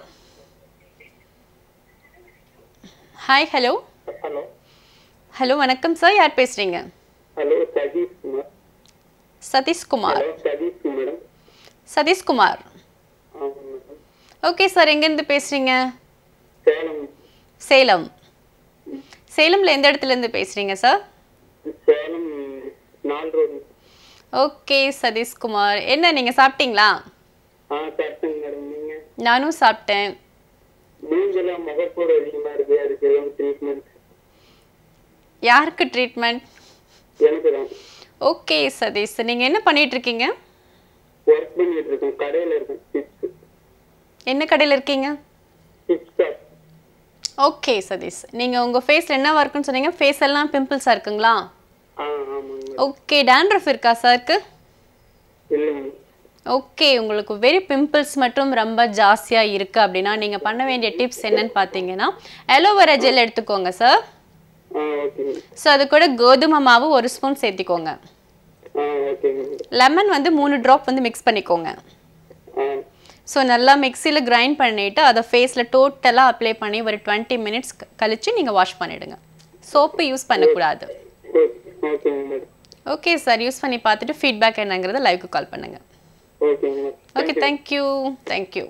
ஹாய் ஹலோ ஹலோ ஹலோ வணக்கம் சார் யார் பேசுகிறீங்க hello Satish Kumar Satishkumar hello Satish madam Satishkumar ஆமாம் மேடம் ஓகே சார் எங்கேருந்து பேசுகிறீங்க சேலம் சேலம் சேலம்ல எந்த இடத்துல இருந்து பேசுறீங்க சார் சேலம் நாலு ரோடு ஓகே சதீஷ்குமார் என்ன நீங்க சாப்பிட்டீங்களா ஆ சாப்பிட்டேங்க மேடம் நீங்கள் நானும் சாப்பிட்டேன் மூஞ்செல்லாம் முகப்போடு அதிகமாக இருக்குது அதுக்கு எதுவும் ட்ரீட்மெண்ட் யாருக்கு ட்ரீட்மெண்ட் எனக்கு தான் ஓகே சதீஷ் நீங்க என்ன பண்ணிட்டு இருக்கீங்க ஒர்க் பண்ணிட்டு இருக்கேன் கடையில் இருக்கேன் சிப்ஸ் என்ன கடையில் இருக்கீங்க சிப்ஸ் ஷாப் ஓகே சதீஷ் நீங்க உங்க ஃபேஸ்ல என்ன இருக்குன்னு சொன்னீங்க ஃபேஸ் எல்லாம் பிம்பிள்ஸா இருக்குங்களா ஆ ஆமாங்க ஓகே டேண்ட்ரஃப் இருக்கா சாருக்கு இல்லைங்க ஓகே உங்களுக்கு வெரி பிம்பிள்ஸ் மட்டும் ரொம்ப ஜாஸ்தியாக இருக்குது அப்படின்னா நீங்கள் பண்ண வேண்டிய டிப்ஸ் என்னன்னு பார்த்தீங்கன்னா அலோவேரா ஜெல் எடுத்துக்கோங்க சார் ஆ ஓகேங்க ஸோ அது கூட கோதுமை மாவு ஒரு ஸ்பூன் சேர்த்திக்கோங்க ஆ ஓகேங்க லெமன் வந்து மூணு ட்ராப் வந்து மிக்ஸ் பண்ணிக்கோங்க ஆ ஸோ நல்லா மிக்சியில் கிரைண்ட் பண்ணிவிட்டு அதை ஃபேஸில் டோட்டலாக அப்ளை பண்ணி ஒரு டுவெண்ட்டி மினிட்ஸ் கழித்து நீங்கள் வாஷ் பண்ணிவிடுங்க சோப்பு யூஸ் பண்ணக்கூடாது ஓகே ஓகேங்க மேடம் ஓகே சார் யூஸ் பண்ணி பார்த்துட்டு ஃபீட்பேக் என்னங்கிறத லைவ்க்கு கால் பண்ணுங்கள் ஓகேங்க madam okay thank you thank you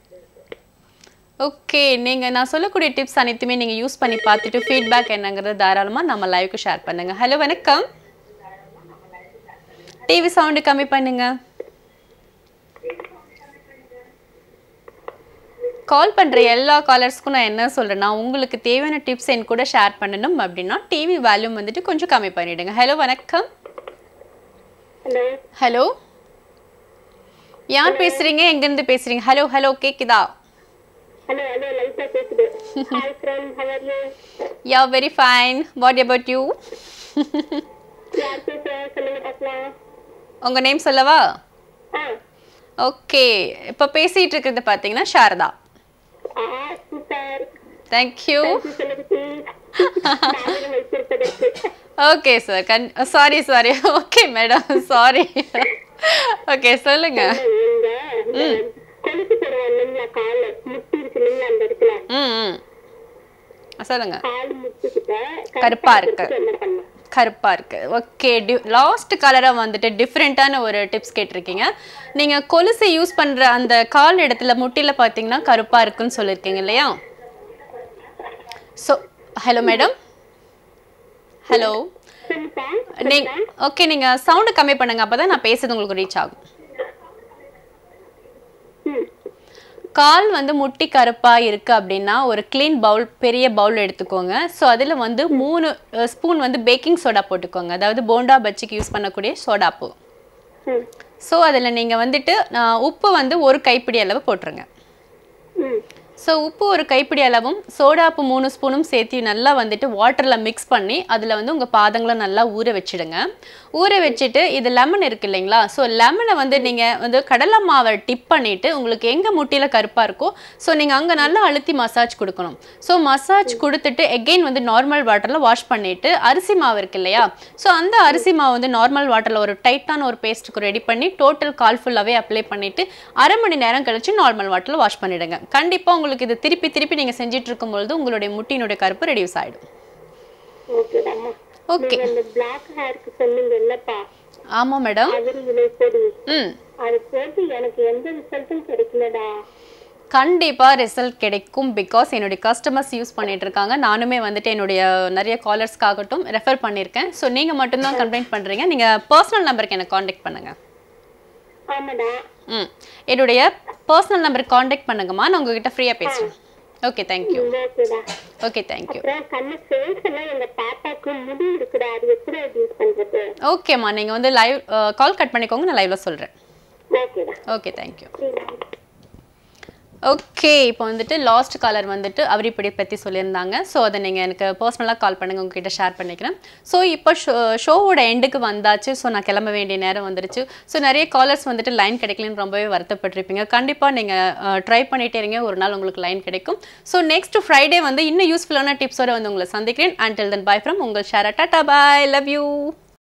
okay நீங்கள் நான் சொல்லக்கூடிய டிப்ஸ் அனைத்துமே நீங்கள் யூஸ் பண்ணி பார்த்துட்டு ஃபீட்பேக் என்னங்கிறத தாராளமாக நம்ம லைவ்க்கு ஷேர் பண்ணுங்க ஹலோ வணக்கம் டிவி சவுண்டு கம்மி பண்ணுங்க கால் பண்ணுற எல்லா காலர்ஸ்க்கும் நான் என்ன சொல்கிறேன்னா உங்களுக்கு தேவையான டிப்ஸ் என் கூட ஷேர் பண்ணணும் அப்படின்னா டிவி வேல்யூம் வந்துட்டு கொஞ்சம் கம்மி பண்ணிவிடுங்க ஹலோ வணக்கம் ஹலோ ஹலோ யார் பேசுறீங்க எங்கேருந்து பேசுறீங்க ஹலோ ஹலோ கேக்குதா ஹலோ ஹலோ லைட்டா கேக்குது hi friend how are you ya very fine what about you யார் பேசுற சொல்லுங்க பார்க்கலாம் உங்க நேம் சொல்லவா ஆ ஓகே இப்போ பேசிட்டு இருக்கிறது பார்த்தீங்கன்னா சாரதா ஆ சூப்பர் தேங்க்யூ சொல்லுங்க ஞாபகம் வைத்திருப்பதற்கு ஓகே சார் கண் sorry sorry okay madam sorry okay சொல்லுங்க எங்க இந்த கொலுசு போடுவோம் இல்லைங்களா கால முட்டி இருக்கு இல்லைங்களா அந்த இடத்துல ம் ம் சொல்லுங்க கால் முட்டுக்கிட்ட கருப்பா இருக்கு. என்ன பண்ணலாம் கருப்பா இருக்கு ஓகே டி லாஸ்ட் கலராக வந்துட்டு டிஃப்ரெண்ட்டான ஒரு டிப்ஸ் கேட்டிருக்கீங்க நீங்கள் கொலுசு யூஸ் பண்ணுற அந்த கால் இடத்துல முட்டியில் பார்த்தீங்கன்னா கருப்பாக இருக்குன்னு சொல்லியிருக்கீங்க இல்லையா ஸோ ஹலோ மேடம் ஹலோ சொல்லுப்பா நீங்க ஓகே நீங்கள் சவுண்டு கம்மி பண்ணுங்க அப்போ தான் நான் பேசுறது உங்களுக்கு ரீச் ஆகும் ம் கால் வந்து முட்டி கருப்பாக இருக்குது அப்படின்னா ஒரு க்ளீன் பவுல் பெரிய பவுல் எடுத்துக்கோங்க ஸோ அதில் வந்து மூணு ஸ்பூன் வந்து பேக்கிங் சோடா போட்டுக்கோங்க அதாவது போண்டா பஜ்ஜிக்கு யூஸ் பண்ணக்கூடிய சோடாப்பூ ம் ஸோ அதில் நீங்கள் வந்துட்டு நான் உப்பு வந்து ஒரு கைப்பிடி அளவு போட்டுருங்க ம் ஸோ உப்பு ஒரு கைப்பிடி அளவும் சோடாப்பு மூணு ஸ்பூனும் சேர்த்து நல்லா வந்துட்டு வாட்டரில் மிக்ஸ் பண்ணி அதில் வந்து உங்கள் பாதங்களை நல்லா ஊற வச்சிடுங்க ஊற வச்சுட்டு இது லெமன் இருக்கு இல்லைங்களா ஸோ லெமனை வந்து நீங்கள் வந்து கடலை மாவை டிப் பண்ணிவிட்டு உங்களுக்கு எங்கே முட்டியில் கருப்பாக இருக்கோ ஸோ நீங்கள் அங்கே நல்லா அழுத்தி மசாஜ் கொடுக்கணும் ஸோ மசாஜ் கொடுத்துட்டு எகெயின் வந்து நார்மல் வாட்டரில் வாஷ் பண்ணிவிட்டு அரிசி மாவு இருக்கு இல்லையா ஸோ அந்த அரிசி மாவு வந்து நார்மல் வாட்டரில் ஒரு டைட்டான ஒரு பேஸ்ட்டுக்கு ரெடி பண்ணி டோட்டல் கால் ஃபுல்லாகவே அப்ளை பண்ணிவிட்டு அரை மணி நேரம் கழிச்சு நார்மல் வாட்டரில் வாஷ் பண்ணிடுங்க கண்டிப்பாக உங்களுக்கு இது திருப்பி திருப்பி நீங்கள் செஞ்சுட்டு இருக்கும்பொழுது உங்களுடைய முட்டியினுடைய கருப்பு ரெடியூஸ் ஆகிடும் ஓகேடாம்மா ஓகே நீங்க அந்த பிளாக் ஹேருக்கு சொன்னீங்க இல்லப்பா ஆமாம் மேடம் அவரு இலை பொடி ம் அது போட்டு எனக்கு எந்த ரிசல்ட்டும் கிடைக்கலடா கண்டிப்பாக ரிசல்ட் கிடைக்கும் பிகாஸ் என்னுடைய கஸ்டமர்ஸ் யூஸ் பண்ணிட்டு இருக்காங்க நானுமே வந்துட்டு என்னுடைய நிறைய காலர்ஸ்க்காகட்டும் ரெஃபர் பண்ணியிருக்கேன் ஸோ நீங்கள் மட்டும்தான் கம்ப்ளைண்ட் பண்ணுறீங்க நீங்கள் பர்சனல் நம்பருக்கு எனக்கு காண்டாக்ட் பண்ணுங்கள் ஆமாடா ம் என்னுடைய பர்சனல் நம்பருக்கு காண்டாக்ட் பண்ணுங்கம்மா நான் உங்ககிட்ட ஃப்ரீயாக பேசுகிறேன் ஓகே தேங்க்யூ ஓகேடா ஓகே தேங்க்யூ அப்புறம் கண்ணு ஃபேஸ் எல்லாம் எங்க பாப்பாக்கு முடி இருக்குடா அது எப்படி அது யூஸ் பண்றது ஓகேம்மா நீங்கள் வந்து லைவ் கால் கட் பண்ணிக்கோங்க நான் லைவில் சொல்கிறேன் ஓகேடா ஓகே தேங்க்யூ ஓகே இப்போ வந்துட்டு லாஸ்ட் காலர் வந்துட்டு அவர் இப்படி பற்றி சொல்லியிருந்தாங்க ஸோ அதை நீங்கள் எனக்கு பர்சனலாக கால் பண்ணுங்கள் உங்ககிட்ட ஷேர் பண்ணிக்கிறேன் ஸோ இப்போ ஷோ ஷோவோட எண்டுக்கு வந்தாச்சு ஸோ நான் கிளம்ப வேண்டிய நேரம் வந்துருச்சு ஸோ நிறைய காலர்ஸ் வந்துட்டு லைன் கிடைக்கலன்னு ரொம்பவே வருத்தப்பட்டிருப்பீங்க கண்டிப்பாக நீங்கள் ட்ரை பண்ணிட்டே இருங்க ஒரு நாள் உங்களுக்கு லைன் கிடைக்கும் ஸோ நெக்ஸ்ட் ஃப்ரைடே வந்து இன்னும் யூஸ்ஃபுல்லான டிப்ஸோட வந்து உங்களை சந்திக்கிறேன் அண்டில் தென் பை ஃப்ரம் உங்கள் ஷேர் டாட்டா பாய் லவ் யூ